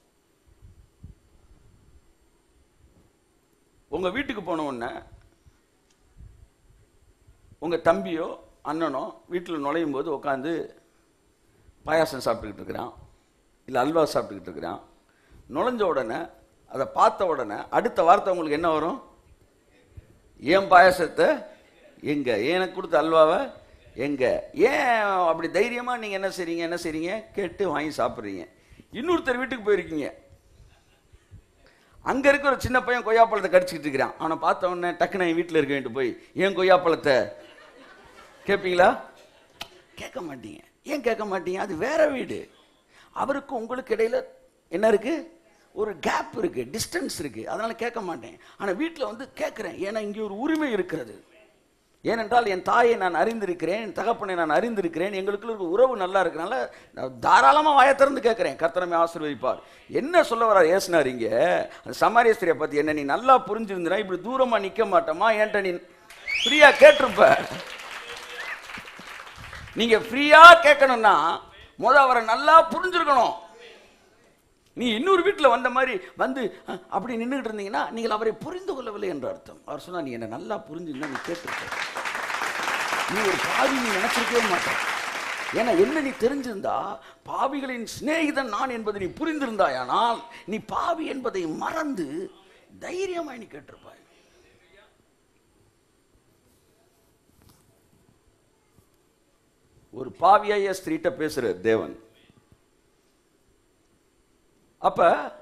உங்க வீட்டுக்கு போன உடனே உங்க தம்பியோ அண்ணனோ வீட்டில் நுழையும் போது உட்காந்து பாயாசம் சாப்பிட்டுக்கிட்டு இருக்கிறான் இல்லை அல்வா சாப்பிட்டுக்கிட்டு இருக்கிறான் நுழைஞ்ச உடனே அதை பார்த்த உடனே அடுத்த வார்த்தை உங்களுக்கு என்ன வரும் ஏன் பாயாசத்தை எங்க எனக்கு கொடுத்த அல்வாவை எங்க ஏன் அப்படி தைரியமா நீங்க என்ன செய்றீங்க என்ன செய்றீங்க கேட்டு வாங்கி சாப்பிட்றீங்க இன்னொருத்தர் வீட்டுக்கு போயிருக்கீங்க அங்க இருக்க ஒரு சின்ன பையன் கொய்யாப்பழத்தை கடிச்சிக்கிட்டு இருக்கிறான் அவனை பார்த்த உடனே டக்குன்னு என் வீட்டில் இருக்க வேண்டிட்டு போய் ஏன் கொய்யாப்பழத்தை கேட்பீங்களா கேட்க மாட்டீங்க ஏன் கேட்க மாட்டீங்க அது வேற வீடு அவருக்கு உங்களுக்கு இடையில என்ன இருக்கு ஒரு கேப் இருக்கு டிஸ்டன்ஸ் இருக்கு அதனால கேட்க மாட்டேன் ஆனா வீட்டில் வந்து கேட்கிறேன் ஏன்னா இங்கே ஒரு உரிமை இருக்கிறது ஏனென்றால் என் தாயை நான் அறிந்திருக்கிறேன் என் தகப்பனை நான் அறிந்திருக்கிறேன் எங்களுக்குள்ள இருக்க உறவு நல்லா இருக்கனால நான் தாராளமா வாயை திறந்து கேட்கிறேன் கர்த்தரமே ஆசீர்வதிப்பார் என்ன சொல்ல வர்றார் ஏசுனார் இங்க அந்த சமாரியஸ்திரியை பத்தி என்ன நீ நல்லா புரிஞ்சிருந்தா இப்படி தூரமா நிக்க மாட்டோமா ஏன்ட்ட நீ ஃப்ரீயா கேட்டிருப்ப நீங்க ஃப்ரீயா கேட்கணும்னா முத அவரை நல்லா புரிஞ்சிருக்கணும் நீ இன்னொரு வீட்டில் வந்த மாதிரி வந்து அஹ், அப்படி நின்றுட்டு இருந்தீங்கன்னா நீங்கள் அவரை புரிந்து கொள்ளவில்லை என்ற அர்த்தம் அவர் சொன்னா நீ என்ன நல்லா புரிஞ்சுன்னா நீ கேட்டிருக்க நீ ஒரு பாவி நீ நினைச்சிருக்கவே மாட்டேன் ஏன்னா என்ன நீ தெரிஞ்சிருந்தா பாவிகளின் சிநேகிதன் நான் என்பதை நீ புரிந்திருந்தாயானால் நீ பாவி என்பதை மறந்து தைரியமாய் நீ கேட்டிருப்பாய் ஒரு பாவியாய ஸ்திரீட்ட பேசுற தேவன் அப்ப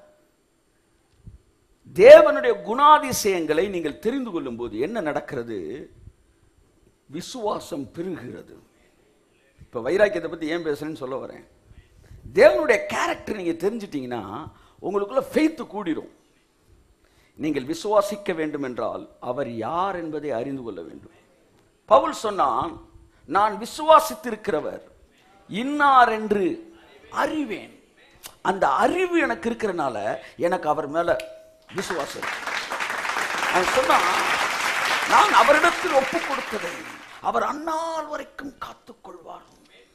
தேவனுடைய குணாதிசயங்களை நீங்கள் தெரிந்து கொள்ளும் போது என்ன நடக்கிறது விசுவாசம் பெருகிறது இப்ப வைராக்கியத்தை பத்தி ஏன் பேசுறேன்னு சொல்ல வரேன் தேவனுடைய கேரக்டர் நீங்க தெரிஞ்சிட்டீங்கன்னா உங்களுக்குள்ள ஃபெய்த் கூடிரும் நீங்கள் விசுவாசிக்க வேண்டும் என்றால் அவர் யார் என்பதை அறிந்து கொள்ள வேண்டும் பவுல் சொன்னான் நான் விசுவாசித்திருக்கிறவர் இன்னார் என்று அறிவேன் அந்த அறிவு எனக்கு இருக்கிறனால எனக்கு அவர் மேல விசுவாசம் இருக்கு. அவன் சொன்னான் நான் அவரிடத்தில் ஒப்பு கொடுத்ததை அவர் அந்நாள் வரைக்கும் காத்துக்கொள்வார்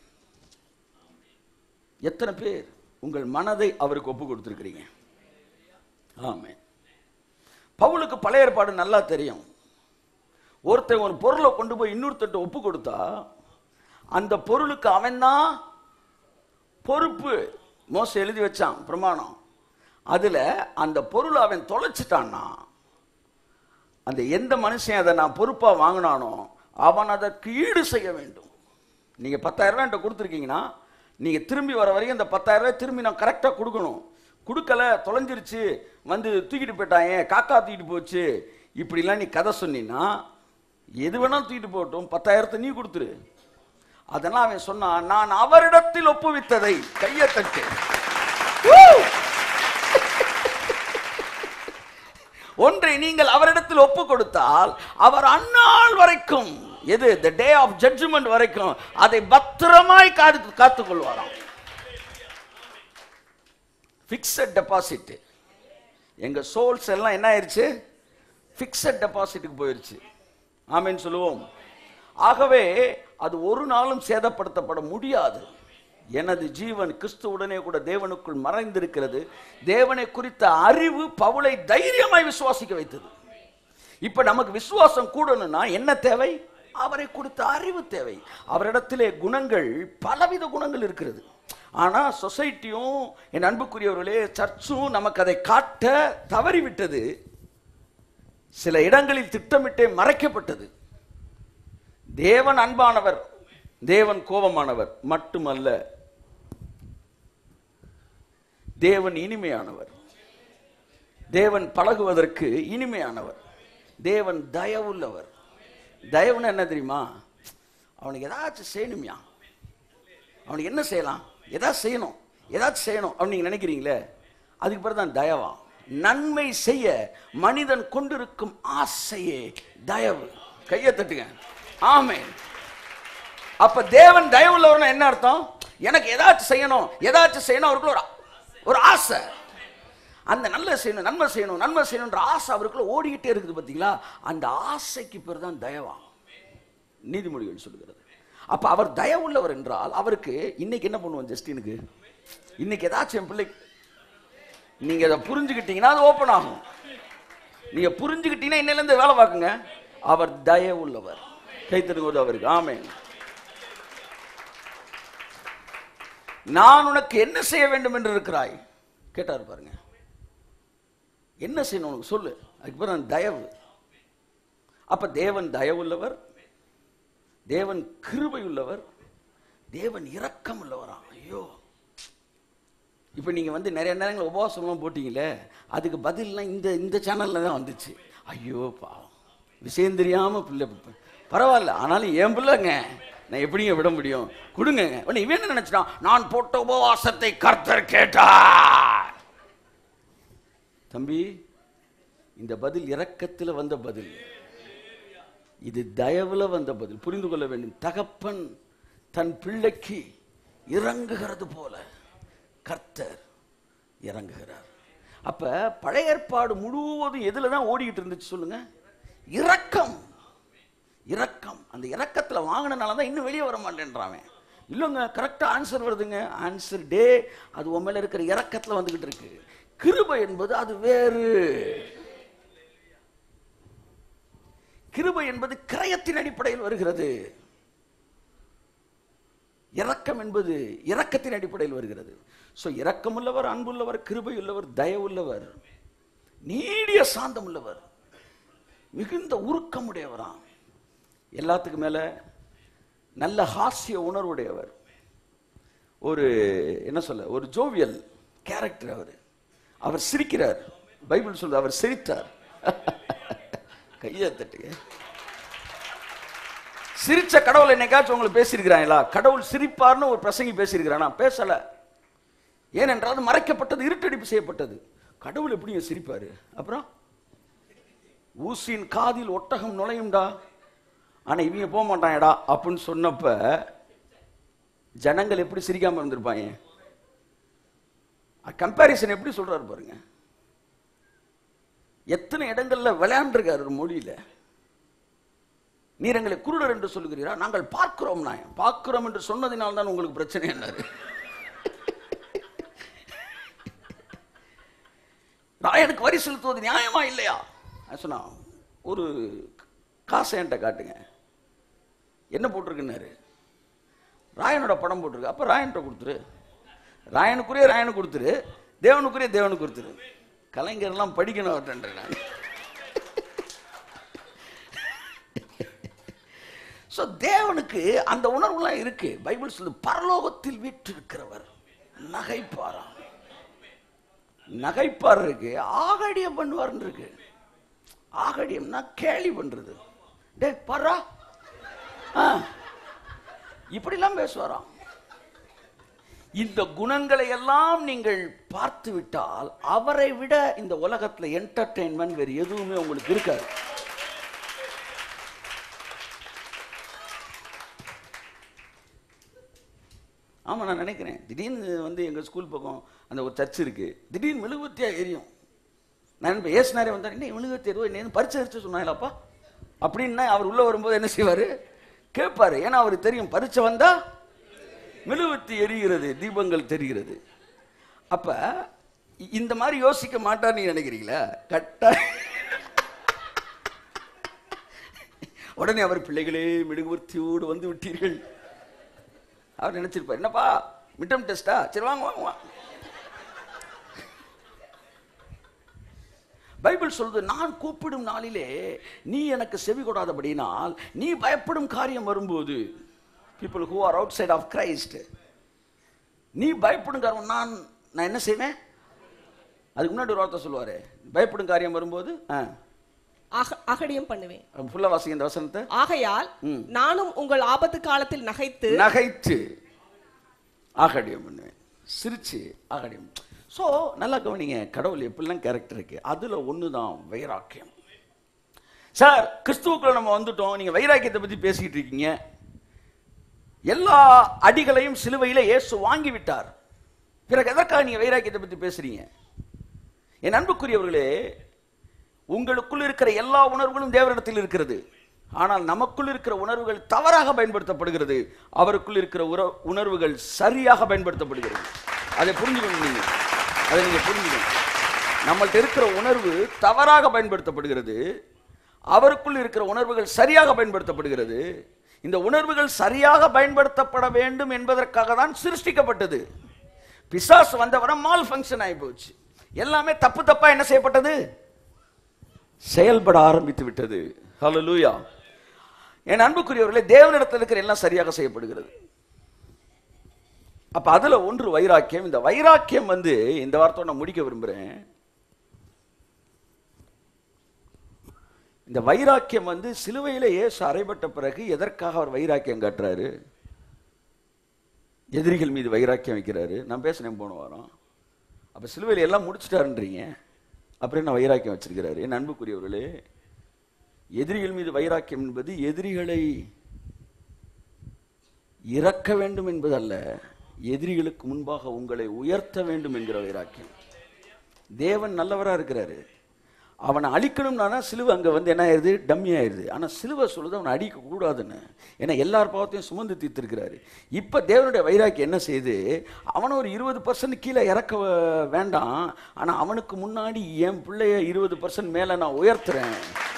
எத்தனை பேர் உங்கள் மனதை அவருக்கு ஒப்பு கொடுத்திருக்கிறீங்க ஆமே பவுலுக்கு பழைய ஏற்பாடு நல்லா தெரியும் ஒருத்தன் ஒரு பொருளை கொண்டு போய் இன்னொருத்தட்ட ஒப்பு கொடுத்தா அந்த பொருளுக்கு அவன்தான் பொறுப்பு மோச எழுதி வச்சான் பிரமாணம் அதுல அந்த பொருளை அவன் தொலைச்சிட்டான்னா அந்த எந்த மனுஷன் அதை நான் பொறுப்பா வாங்கினானோ அவன் அதற்கு ஈடு செய்ய வேண்டும் நீங்க பத்தாயிரம் ரூபாய் என்கிட்ட கொடுத்துருக்கீங்கன்னா நீங்க திரும்பி வர வரைக்கும் இந்த பத்தாயிரம் ரூபாய் திரும்பி நான் கரெக்டாக கொடுக்கணும் கொடுக்கல தொலைஞ்சிருச்சு வந்து தூக்கிட்டு போயிட்டாங்க காக்கா தூக்கிட்டு போச்சு இப்படிலாம் நீ கதை சொன்னீன்னா எது வேணாலும் தூக்கிட்டு போகட்டும் பத்தாயிரத்தை நீ கொடுத்துரு அதெல்லாம் அவன் சொன்னான் நான் அவரிடத்தில் ஒப்புவித்ததை கையை தட்டு Woo! ஒன்றை நீங்கள் அவரிடத்தில் ஒப்பு கொடுத்தால் அவர் அந்நாள் வரைக்கும் எது த டே ஆஃப் ஜட்ஜ்மெண்ட் வரைக்கும் அதை பத்திரமாய் காத்து காத்துக் கொள்வாராம் ஃபிக்ஸட் டெபாசிட் எங்க சோல்ஸ் எல்லாம் என்ன ஆயிருச்சு ஃபிக்ஸட் டெபாசிட்டுக்கு போயிருச்சு ஆமென்னு சொல்லுவோம் ஆகவே அது ஒரு நாளும் சேதப்படுத்தப்பட முடியாது எனது ஜீவன் கிறிஸ்துவுடனே கூட தேவனுக்குள் மறைந்திருக்கிறது தேவனை குறித்த அறிவு பவுலை தைரியமாய் விசுவாசிக்க வைத்தது இப்ப நமக்கு விசுவாசம் கூடணும்னா என்ன தேவை அவரை குறித்த அறிவு தேவை அவரிடத்திலே குணங்கள் பலவித குணங்கள் இருக்கிறது ஆனா சொசைட்டியும் என் அன்புக்குரியவர்களே சர்ச்சும் நமக்கு அதை காட்ட தவறிவிட்டது சில இடங்களில் திட்டமிட்டே மறைக்கப்பட்டது தேவன் அன்பானவர் தேவன் கோபமானவர் மட்டுமல்ல தேவன் இனிமையானவர் தேவன் பழகுவதற்கு இனிமையானவர் தேவன் தயவுள்ளவர் தயவுன்னு என்ன தெரியுமா அவனுக்கு ஏதாச்சும் செய்யணும்யா அவனுக்கு என்ன செய்யலாம் ஏதாச்சும் செய்யணும் ஏதாச்சும் செய்யணும் அப்படின்னு நீங்க நினைக்கிறீங்களே அதுக்கு பிறகு தான் தயவா நன்மை செய்ய மனிதன் கொண்டிருக்கும் ஆசையே தயவு கையை தட்டுங்க ஆமே அப்ப தேவன் தயவுள்ளவர்னா என்ன அர்த்தம் எனக்கு ஏதாச்சும் செய்யணும் ஏதாச்சும் செய்யணும் அவருக்குள்ள ஒரு ஒரு ஆசை அந்த நல்ல செய்யணும் நன்மை செய்யணும் நன்மை செய்யணுன்ற ஆசை அவருக்குள்ள ஓடிக்கிட்டே இருக்குது பார்த்தீங்களா அந்த ஆசைக்கு பேர் தான் தயவா நீதிமொழிகள் சொல்லுகிறது அப்ப அவர் தயவுள்ளவர் என்றால் அவருக்கு இன்னைக்கு என்ன பண்ணுவோம் ஜஸ்டினுக்கு இன்னைக்கு ஏதாச்சும் என் பிள்ளை நீங்க அதை புரிஞ்சுக்கிட்டீங்கன்னா அது ஓப்பன் ஆகும் நீங்க புரிஞ்சுக்கிட்டீங்கன்னா இன்னையில இருந்து வேலை பார்க்குங்க அவர் தயவுள்ளவர் கைத்தருவது அவருக்கு ஆமென் நான் உனக்கு என்ன செய்ய வேண்டும் என்று இருக்கிறாய் கேட்டார் பாருங்க என்ன செய்யணும் உனக்கு சொல்லு அதுக்கு பிறகு நான் தயவு அப்ப தேவன் தயவுள்ளவர் தேவன் கிருபை உள்ளவர் தேவன் இரக்கம் உள்ளவரா ஐயோ இப்போ நீங்கள் வந்து நிறைய நேரங்கள் உபவாசம்லாம் போட்டீங்களே அதுக்கு பதில்லாம் இந்த இந்த சேனலில் தான் வந்துச்சு ஐயோ பாவம் விஷயம் தெரியாமல் பிள்ளை பரவாயில்ல ஆனாலும் என் பிள்ளைங்க நான் எப்படிங்க விட முடியும் கொடுங்க உடனே இவன் என்ன நினைச்சிட்டான் நான் போட்ட உபவாசத்தை கர்த்தர் கேட்டார் தம்பி இந்த பதில் இரக்கத்தில் வந்த பதில் இது தயவுல வந்த பதில் புரிந்து கொள்ள வேண்டும் தகப்பன் தன் பிள்ளைக்கு இறங்குகிறது போல கர்த்தர் இறங்குகிறார் அப்ப பழைய ஏற்பாடு முழுவதும் எதுல தான் ஓடிக்கிட்டு இருந்துச்சு சொல்லுங்க இரக்கம் இரக்கம் அந்த இரக்கத்துல வாங்கினனால தான் இன்னும் வெளியே வர மாட்டேன்றான் இல்லைங்க கரெக்டா ஆன்சர் வருதுங்க ஆன்சர் டே அது உன் மேல இருக்கிற இரக்கத்துல வந்துகிட்டு இருக்கு கிருபை என்பது அது வேறு கிருபை என்பது கிரயத்தின் அடிப்படையில் வருகிறது இரக்கம் என்பது இரக்கத்தின் அடிப்படையில் வருகிறது ஸோ இரக்கமுள்ளவர் அன்புள்ளவர் கிருபையுள்ளவர் தயவுள்ளவர் நீடிய சாந்தம் உள்ளவர் மிகுந்த உருக்கமுடையவராம் எல்லாத்துக்கும் மேல நல்ல ஹாஸ்ய உணர்வுடையவர் ஒரு என்ன சொல்ல ஒரு ஜோவியல் கேரக்டர் அவர் அவர் சிரிக்கிறார் பைபிள் சொல்லுது அவர் சிரித்தார் கையை தட்டுங்க சிரிச்ச கடவுள் என்னைக்காச்சும் உங்களுக்கு பேசியிருக்கிறாங்களா கடவுள் சிரிப்பார்னு ஒரு பிரசங்கி பேசியிருக்கிறானா பேசல ஏனென்றால் அது மறைக்கப்பட்டது இருட்டடிப்பு செய்யப்பட்டது கடவுள் எப்படிங்க சிரிப்பாரு அப்புறம் ஊசியின் காதில் ஒட்டகம் நுழையும்டா ஆனா இவங்க போக மாட்டாங்கடா அப்படின்னு சொன்னப்ப ஜனங்கள் எப்படி சிரிக்காம இருந்திருப்பாங்க கம்பாரிசன் எப்படி சொல்றாரு பாருங்க எத்தனை இடங்கள்ல விளையாண்டுருக்காரு ஒரு மொழியில நீர் எங்களை குருடர் என்று சொல்லுகிறீரா நாங்கள் பார்க்கிறோம் நான் பார்க்கிறோம் என்று சொன்னதினால் தான் உங்களுக்கு பிரச்சனை என்னாரு ராயனுக்கு வரி செலுத்துவது நியாயமா இல்லையா நான் சொன்னா ஒரு காசை என்கிட்ட காட்டுங்க என்ன போட்டிருக்குன்னாரு ராயனோட படம் போட்டிருக்கு அப்ப ராயன்கிட்ட கொடுத்துரு ராயனுக்குரிய ராயனுக்கு கொடுத்துரு தேவனுக்குரிய தேவனுக்கு கொடுத்துரு கலைஞர்லாம் படிக்கணும் அவர்கிட்ட நான் ஸோ தேவனுக்கு அந்த உணர்வுலாம் இருக்கு பைபிள் சொல்லுது பரலோகத்தில் வீற்றிருக்கிறவர் நகைப்பாரா நகைப்பார் இருக்கு ஆகடியம் பண்ணுவார்னு இருக்கு ஆகடியம்னா கேலி பண்றது டே பாரா இப்படிலாம் பேசுவாராம் இந்த குணங்களை எல்லாம் நீங்கள் பார்த்து விட்டால் அவரை விட இந்த உலகத்துல என்டர்டெயின்மெண்ட் வேறு எதுவுமே உங்களுக்கு இருக்காது ஆமா நான் நினைக்கிறேன் திடீர்னு வந்து எங்க ஸ்கூல் பக்கம் அந்த ஒரு சர்ச் இருக்கு திடீர்னு மெழுகுவத்தியா எரியும் நான் இப்போ ஏசுனாரே வந்தார் என்ன மெழுகுவத்தி எரியும் என்ன பரிச்சை அரிச்சு சொன்னாங்களாப்பா அப்படின்னா அவர் உள்ள வரும்போது என்ன செய்வாரு கேட்பாரு ஏன்னா அவருக்கு தெரியும் பரிச்சை வந்தா மெழுகுவத்தி எரிகிறது தீபங்கள் தெரிகிறது அப்ப இ- இந்த மாதிரி யோசிக்க மாட்டார் நீங்க நினைக்கிறீங்களா கட்டா உடனே அவர் பிள்ளைகளே மெழுகுவர்த்தியோடு வந்து விட்டீர்கள் அவர் நினைச்சிருப்பார் என்னப்பா மிட்டம் டெஸ்டா சரி வாங்க வாங்க வாங்க பைபிள் சொல்லுது நான் கூப்பிடும் நாளிலே நீ எனக்கு செவி கொடாதபடினால் நீ பயப்படும் காரியம் வரும்போது people who are outside of Christ நீ பயப்படும் காரியம் நான் நான் என்ன செய்வேன் அதுக்கு முன்னாடி ஒரு வார்த்தை சொல்லுவாரு பயப்படும் காரியம் வரும்போது அக- அகடியம் பண்ணுவேன் ஃபுல்லா வாசிங்க இந்த வசனத்தை ஆகையால் ம். நானும் உங்கள் ஆபத்து காலத்தில் நகைத்து நகைத்து ஆகடியம் பண்ணுவேன் சிரிச்சு ஆகடியம் ஸோ நல்லா கவனிங்க கடவுள் எப்படிலாம் கேரக்டர் இருக்கு அதுல ஒன்று தான் வைராக்கியம் சார் கிறிஸ்துவுக்குள்ள நம்ம வந்துட்டோம் நீங்க வைராக்கியத்தை பத்தி பேசிக்கிட்டு இருக்கீங்க எல்லா அடிகளையும் சிலுவையில இயேசு வாங்கி விட்டார் பிறகு எதற்காக நீங்க வைராக்கியத்தை பத்தி பேசுறீங்க என் அன்புக்குரியவர்களே உங்களுக்குள் இருக்கிற எல்லா உணர்வுகளும் தேவனிடத்தில் இருக்கிறது ஆனால் நமக்குள் இருக்கிற உணர்வுகள் தவறாக பயன்படுத்தப்படுகிறது அவருக்குள் இருக்கிற உற- உணர்வுகள் சரியாக பயன்படுத்தப்படுகிறது அதை புரிஞ்சுக்கணும் நீங்க அதை நீங்க புரிஞ்சுக்கணும் நம்மள்ட்ட இருக்கிற உணர்வு தவறாக பயன்படுத்தப்படுகிறது அவருக்குள் இருக்கிற உணர்வுகள் சரியாக பயன்படுத்தப்படுகிறது இந்த உணர்வுகள் சரியாக பயன்படுத்தப்பட வேண்டும் என்பதற்காக தான் சிருஷ்டிக்கப்பட்டது பிசாசு வந்தவரம் மால் ஃபங்க்ஷன் ஆகி போச்சு எல்லாமே தப்பு தப்பா என்ன செய்யப்பட்டது செயல்பட ஆரம்பித்து விட்டது ஹalleluya என் அன்புக்குரியவர்களே தேவனிடத்தில் இருக்கிற எல்லாம் சரியாக செய்யப்படுகிறது அப்ப அதுல ஒன்று வைராக்கியம் இந்த வைராக்கியம் வந்து இந்த வார்த்தையோட நான் முடிக்க விரும்புறேன் இந்த வைராக்கியம் வந்து சிலுவையில இயேசு அறைபட்ட பிறகு எதற்காக அவர் வைராக்கியம் காட்டுறாரு எதிரிகள் மீது வைராக்கியம் வைக்கிறாரு நான் பேசினேன் போன வாரம் அப்ப சிலுவையில எல்லாம் முடிச்சிட்டாருன்றீங்க அப்புறம் என்ன வைராக்கியம் வச்சிருக்கிறாரு என் அன்புக்குரியவர்களே எதிரிகள் மீது வைராக்கியம் என்பது எதிரிகளை இறக்க வேண்டும் என்பதல்ல எதிரிகளுக்கு முன்பாக உங்களை உயர்த்த வேண்டும் என்கிற வைராக்கியம் தேவன் நல்லவரா இருக்கிறாரு அவனை அழிக்கணும்னா சிலுவை அங்க வந்து என்ன ஆயிருது டம்மி ஆயிருது ஆனா சிலுவை சொல்லுது அவனை அடிக்க கூடாதுன்னு ஏன்னா எல்லார் பாவத்தையும் சுமந்து தீர்த்திருக்கிறாரு இப்ப தேவனுடைய வைராக்கியம் என்ன செய்யுது அவனை ஒரு இருபது பர்சன்ட் கீழே இறக்க வ- வேண்டாம் ஆனா அவனுக்கு முன்னாடி என் பிள்ளைய இருபது பர்சன்ட் மேல நான் உயர்த்துறேன்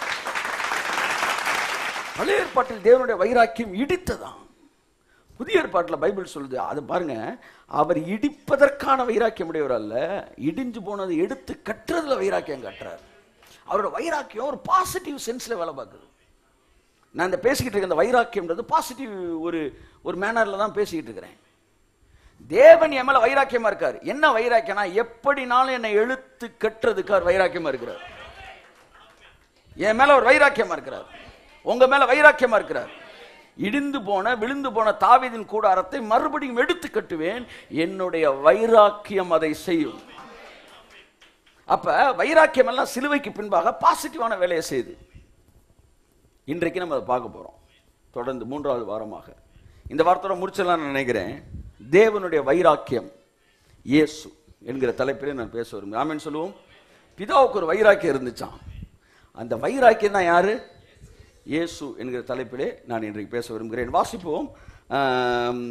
பழைய ஏற்பாட்டில் தேவனுடைய வைராக்கியம் இடித்ததாம் புதிய ஏற்பாட்டில் பைபிள் சொல்லுது அது பாருங்க அவர் இடிப்பதற்கான வைராக்கியம் உடையவர் அல்ல இடிஞ்சு போனதை எடுத்து கட்டுறதுல வைராக்கியம் கட்டுறார் அவரோட வைராக்கியம் ஒரு பாசிட்டிவ் சென்ஸ்ல வேலை பார்க்குது நான் இந்த பேசிக்கிட்டு இருக்க இந்த வைராக்கியம்ன்றது பாசிட்டிவ் ஒரு ஒரு மேனர்ல தான் பேசிக்கிட்டு இருக்கிறேன் தேவன் என் மேல வைராக்கியமா இருக்கார் என்ன வைராக்கியம்னா எப்படினாலும் என்னை எழுத்து கட்டுறதுக்கு அவர் வைராக்கியமா இருக்கிறார் என் மேல ஒரு வைராக்கியமா இருக்கிறார் உங்க மேல வைராக்கியமா இருக்கிறார் இடிந்து போன விழுந்து போன தாவீதின் கூடாரத்தை மறுபடியும் எடுத்து கட்டுவேன் என்னுடைய வைராக்கியம் அதை செய்யும் அப்ப வைராக்கியம் எல்லாம் சிலுவைக்கு பின்பாக பாசிட்டிவான வேலையை செய்யுது இன்றைக்கு நம்ம அதை பார்க்க போறோம் தொடர்ந்து மூன்றாவது வாரமாக இந்த வாரத்தோட முடிச்சலாம் நினைக்கிறேன் தேவனுடைய வைராக்கியம் இயேசு என்கிற தலைப்பிலே நான் பேச விரும்புகிறேன் ஆமென் சொல்லுவோம் பிதாவுக்கு ஒரு வைராக்கியம் இருந்துச்சாம் அந்த வைராக்கியம் தான் யாரு இயேசு என்கிற தலைப்பிலே நான் இன்றைக்கு பேச விரும்புகிறேன் வாசிப்போம் ஆம்,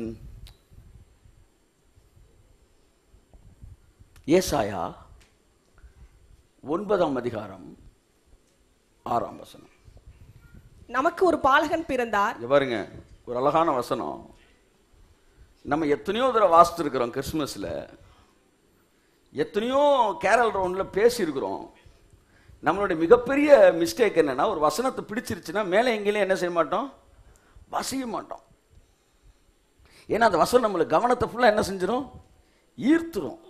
ஏசாயா ஒன்பதாம் அதிகாரம் ஆறாம் வசனம் நமக்கு ஒரு பாலகன் பிறந்தார் இங்க பாருங்க ஒரு அழகான வசனம் நம்ம எத்தனையோ தடவை வாசித்துருக்கிறோம் கிறிஸ்மஸ்ல எத்தனையோ கேரல் ரவுண்ட்ல பேசியிருக்கிறோம் நம்மளுடைய மிகப்பெரிய மிஸ்டேக் என்னன்னா ஒரு வசனத்தை பிடிச்சிருச்சுன்னா மேலே எங்கேயும் என்ன செய்ய மாட்டோம் வசிய மாட்டோம் ஏன்னா அந்த வசனம் நம்மளுக்கு கவனத்தை ஃபுல்லாக என்ன செஞ்சிடும் ஈர்த்துரும்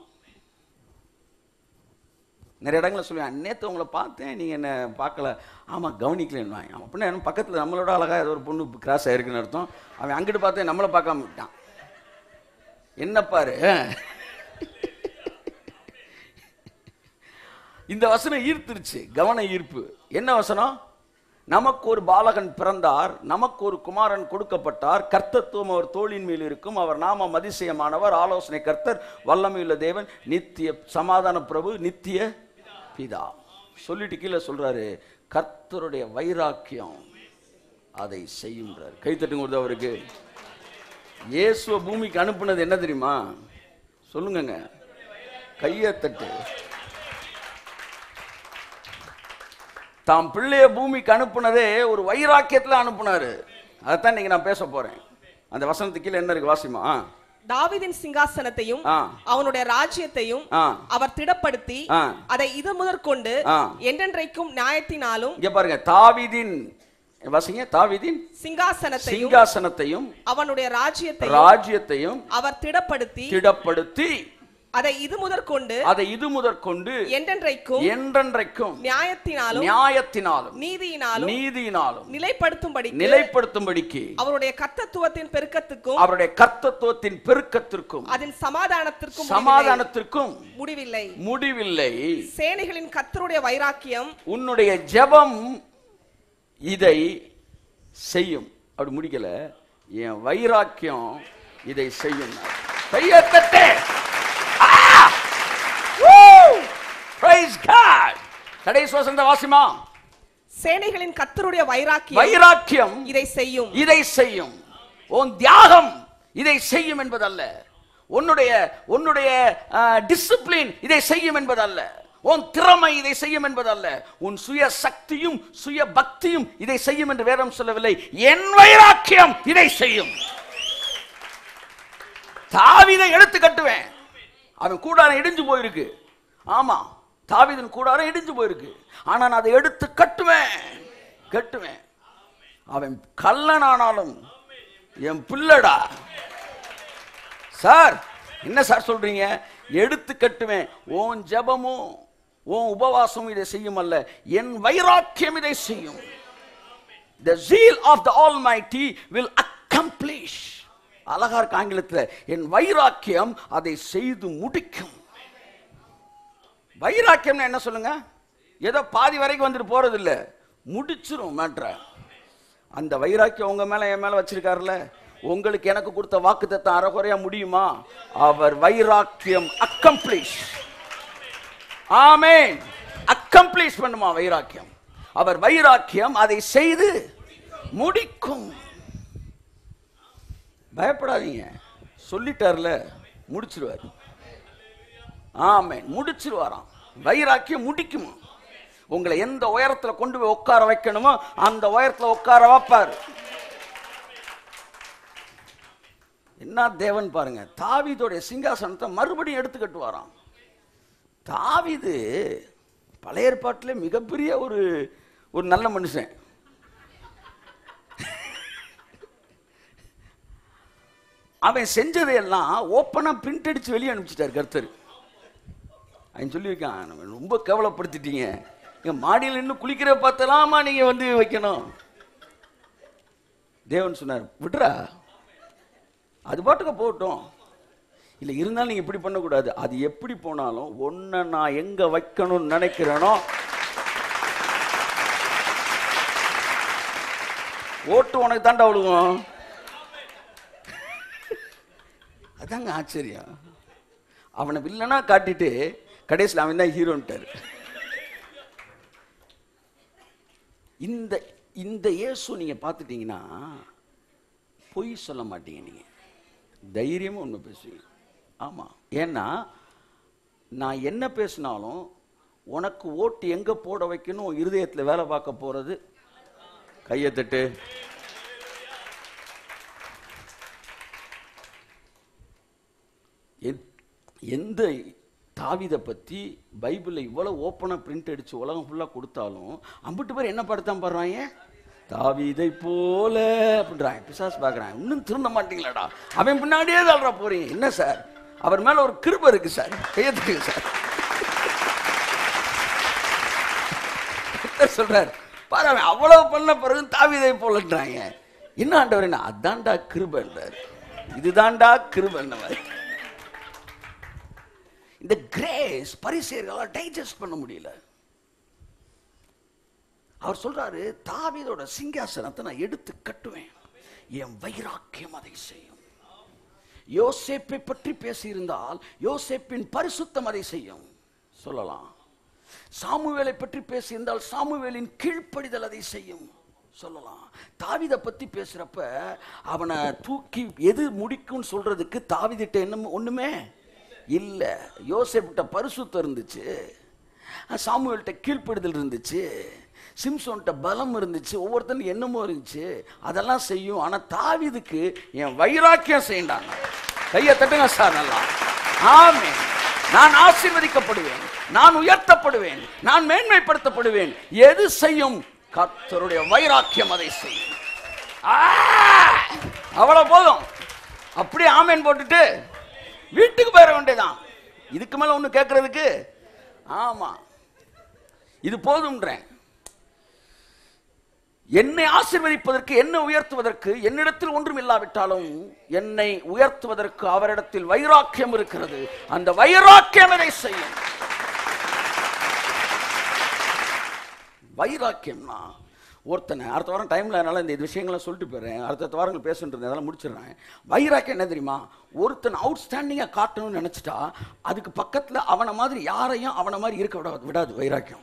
நிறைய இடங்களில் சொல்லுவேன் நேற்று உங்களை பார்த்தேன் நீங்கள் என்ன பார்க்கல ஆமாம் கவனிக்கலன்னு ஆமாம் அப்படின்னா என்ன பக்கத்தில் நம்மளோட அழகாக ஏதோ ஒரு பொண்ணு கிராஸ் ஆயிருக்குன்னு அர்த்தம் அவன் அங்கிட்டு பார்த்தேன் நம்மளை பார்க்காம விட்டான் என்ன பாரு இந்த வசனம் ஈர்த்துருச்சு கவன ஈர்ப்பு என்ன வசனம் நமக்கு ஒரு பாலகன் பிறந்தார் நமக்கு ஒரு குமாரன் கொடுக்கப்பட்டார் கர்த்தத்துவம் அவர் தோளின் மேல் இருக்கும் அவர் நாமம் அதிசயமானவர் ஆலோசனை கர்த்தர் வல்லமையுள்ள தேவன் நித்திய சமாதான பிரபு நித்திய பிதா சொல்லிட்டு கீழே சொல்றாரு கர்த்தருடைய வைராக்கியம் அதை செய்யுன்றார் கைத்தட்டுங்க ஒரு அவருக்கு இயேசுவ பூமிக்கு அனுப்புனது என்ன தெரியுமா சொல்லுங்கங்க கையை தட்டு தாம் பிள்ளைய பூமிக்கு அனுப்புனதே ஒரு வைராக்கியத்துல அனுப்புனாரு அதைத்தான் இன்னைக்கு நான் பேச போறேன் அந்த வசனத்துக்கு கீழே என்ன இருக்கு வாசிமா ஆ, தாவீதின் சிங்காசனத்தையும் ஆ. அவனுடைய ராஜ்யத்தையும் ஆ. அவர் திடப்படுத்தி ஆ. அதை இது முதற்கொண்டு ஆ. என்றென்றைக்கும் நியாயத்தினாலும் இங்க பாருங்க தாவீதின் வாசிங்க தாவீதின் சிங்காசனத்தையும் சிங்காசனத்தையும் அவனுடைய ராஜ்யத்தையும் ராஜ்யத்தையும் அவர் திடப்படுத்தி திடப்படுத்தி அதை இது முதற்கொண்டு அதை இது முதற்கொண்டு என்றென்றைக்கும் என்றென்றைக்கும் நியாயத்தினாலும் நியாயத்தினாலும் நீதியினாலும் நீதியினாலும் நிலைப்படுத்தும்படி நிலைப்படுத்தும்படிக்கு அவருடைய கர்த்தத்துவத்தின் பெருக்கத்துக்கும் அவருடைய கர்த்தத்துவத்தின் பெருக்கத்திற்கும் அதன் சமாதானத்திற்கும் முடிவில்லை. சமாதானத்திற்கும் முடிவில்லை முடிவில்லை சேனைகளின் கர்த்தருடைய வைராக்கியம் உன்னுடைய ஜெபம் இதை செய்யும் அப்படி முடிக்கல என் வைராக்கியம் இதை செய்யும் கையத்தட்டே கடைசி வசந்த வாசிமா சேனைகளின் கர்த்தருடைய வைராக்கியம் வைராக்கியம் இதை செய்யும் இதை செய்யும் உன் தியாகம் இதை செய்யும் என்பதல்ல உன்னுடைய உன்னுடைய டிசிப்ளின் இதை செய்யும் என்பதல்ல உன் திறமை இதை செய்யும் என்பதல்ல உன் சுய சக்தியும் சுய பக்தியும் இதை செய்யும் என்று வேதம் சொல்லவில்லை என் வைராக்கியம் இதை செய்யும் தாவீதை எடுத்து கட்டுவேன் அவன் கூடாரம் இடிஞ்சு போயிருக்கு ஆமா தாவீதின் கூடாரம் இடிஞ்சு போயிருக்கு ஆனா நான் அதை எடுத்து கட்டுவேன் கட்டுவேன் அவன் கல்லனானாலும் என் பிள்ளடா சார் என்ன சார் சொல்றீங்க எடுத்து கட்டுவேன் உன் ஜெபமும் உன் உபவாசமும் இதை செய்யும் அல்ல என் வைராக்கியம் இதை செய்யும் the zeal of the almighty will accomplish அழகா இருக்கு ஆங்கிலத்துல என் வைராக்கியம் அதை செய்து முடிக்கும் வைராக்கியம்னா என்ன சொல்லுங்க ஏதோ பாதி வரைக்கும் வந்துட்டு போறது இல்ல முடிச்சிரும் மேட்ர அந்த வைராக்கியம் உங்க மேல என் மேல வச்சிருக்காருல்ல உங்களுக்கு எனக்கு கொடுத்த வாக்குத்தத்தம் அறகுறையா முடியுமா அவர் வைராக்கியம் அக்கம்ப்ளிஷ் ஆமென் அக்கம்ப்ளீஷ் பண்ணுமா வைராக்கியம் அவர் வைராக்கியம் அதை செய்து முடிக்கும் பயப்படாதீங்க சொல்லிட்டார்ல முடிச்சிருவார் ஆமென் முடிச்சிருவாராம் வைராக்கியம் முடிக்குமா உங்களை எந்த உயரத்துல கொண்டு போய் உட்கார வைக்கணுமோ அந்த உயரத்துல உட்கார வைப்பார் என்ன தேவன் பாருங்க தாவீதோடைய சிங்காசனத்தை மறுபடியும் எடுத்து கட்டுவாராம் தாவீது பழைய ஏற்பாட்டிலே மிகப்பெரிய ஒரு ஒரு நல்ல மனுஷன் அவன் செஞ்சதையெல்லாம் ஓப்பனா பிரிண்ட் அடிச்சு வெளியே அனுப்பிச்சிட்டார் கர்த்தர் அவன் சொல்லியிருக்கான் நம்ம ரொம்ப கேவலப்படுத்திட்டீங்க நீங்க மாடியில் நின்று குளிக்கிற பார்த்தலாமா நீங்க வந்து வைக்கணும் தேவன் சொன்னார் விட்றா அது பாட்டுக்கு போகட்டும் இல்லை இருந்தாலும் நீங்கள் இப்படி பண்ணக்கூடாது அது எப்படி போனாலும் ஒன்றை நான் எங்கே வைக்கணும்னு நினைக்கிறேனோ ஓட்டு உனக்கு தாண்டா விழுகும் அதாங்க ஆச்சரியம் அவனை வில்லனா காட்டிட்டு கடைசியில் அவன் தான் ஹீரோன்ட்டார் இந்த இந்த இயேசு நீங்க பார்த்துட்டீங்கன்னா பொய் சொல்ல மாட்டீங்க நீங்க தைரியமா உண்மை பேசுவீங்க ஆமா ஏன்னா நான் என்ன பேசினாலும் உனக்கு ஓட்டு எங்க போட வைக்கணும் உன் இருதயத்துல வேலை பார்க்க போறது கையை தட்டு எத்- எந்த தாவிதை பத்தி பைபிளில் இவ்வளவு ஓப்பனா பிரிண்ட் அடிச்சு உலகம் ஃபுல்லா கொடுத்தாலும் அம்பிட்டு பேர் என்ன படுத்தான் பாடுறாங்க தாவீதை போல அப்படின்றான் பிசாஸ் பார்க்குறான் இன்னும் திருந்த மாட்டீங்களாடா அவன் பின்னாடியே தள்ளுற போறீங்க என்ன சார் அவர் மேல ஒரு கிருபை இருக்கு சார் கையத்துக்கு சார் கர்த்தர் சொல்றார் பாரு அவன் அவ்வளவு பண்ண பிறகு தாவீதை போலன்றாங்க என்ன ஆண்டவர் அதான்டா கிருபன்றார் இதுதான்டா கிருபன்னவர் இந்த கிரேஸ் பரிசேர்களால் டைஜஸ்ட் பண்ண முடியல அவர் சொல்றாரு தாவீதோட சிங்காசனத்தை நான் எடுத்து கட்டுவேன் என் வைராக்கியம் அதை செய்யும் யோசேப்பை பற்றி பேசியிருந்தால் யோசேப்பின் பரிசுத்தம் அதை செய்யும் சொல்லலாம் சாமுவேலை பற்றி பேசியிருந்தால் சாமுவேலின் கீழ்ப்படிதல் அதை செய்யும் சொல்லலாம் தாவிதை பத்தி பேசுறப்ப அவனை தூக்கி எது முடிக்கும்னு சொல்றதுக்கு தாவிதிட்ட என்ன ஒண்ணுமே இல்ல யோசேப்பிட்ட பரிசுத்தம் இருந்துச்சு சாமுவேல்கிட்ட கீழ்ப்படுதல் இருந்துச்சு சிம்சோன்ட்ட பலம் இருந்துச்சு ஒவ்வொருத்தனுக்கு என்னமோ இருந்துச்சு அதெல்லாம் செய்யும் ஆனா தாவிதுக்கு என் வைராக்கியம் செய்யண்டாங்க கையை தட்டுங்க சார் நல்லா ஆமே நான் ஆசீர்வதிக்கப்படுவேன் நான் உயர்த்தப்படுவேன் நான் மேன்மைப்படுத்தப்படுவேன் எது செய்யும் கர்த்தருடைய வைராக்கியம் அதை செய்யும் ஆ! அவ்வளவு போதும் அப்படியே ஆமேன் போட்டுட்டு வீட்டுக்கு போயிட வேண்டியதான் இதுக்கு மேல ஒண்ணு கேட்கறதுக்கு ஆமா இது போதும்ன்றேன் என்னை ஆசீர்வதிப்பதற்கு என்னை உயர்த்துவதற்கு என்னிடத்தில் ஒன்றும் இல்லாவிட்டாலும் என்னை உயர்த்துவதற்கு அவரிடத்தில் வைராக்கியம் இருக்கிறது அந்த வைராக்கியம் இதை செய்யும் வைராக்கியம்னா ஒருத்தனை அடுத்த வாரம் டைம்ல என்னால் இந்த விஷயங்களை சொல்லிட்டு போயிடுறேன் அடுத்த வாரங்கள் பேசுன்றது அதெல்லாம் முடிச்சிடுறேன் வைராக்கியம் என்ன தெரியுமா ஒருத்தன் அவுட்ஸ்டாண்டிங்காக காட்டணும்னு நினைச்சிட்டா அதுக்கு பக்கத்துல அவனை மாதிரி யாரையும் அவனை மாதிரி இருக்க விடாது விடாது வைராக்கியம்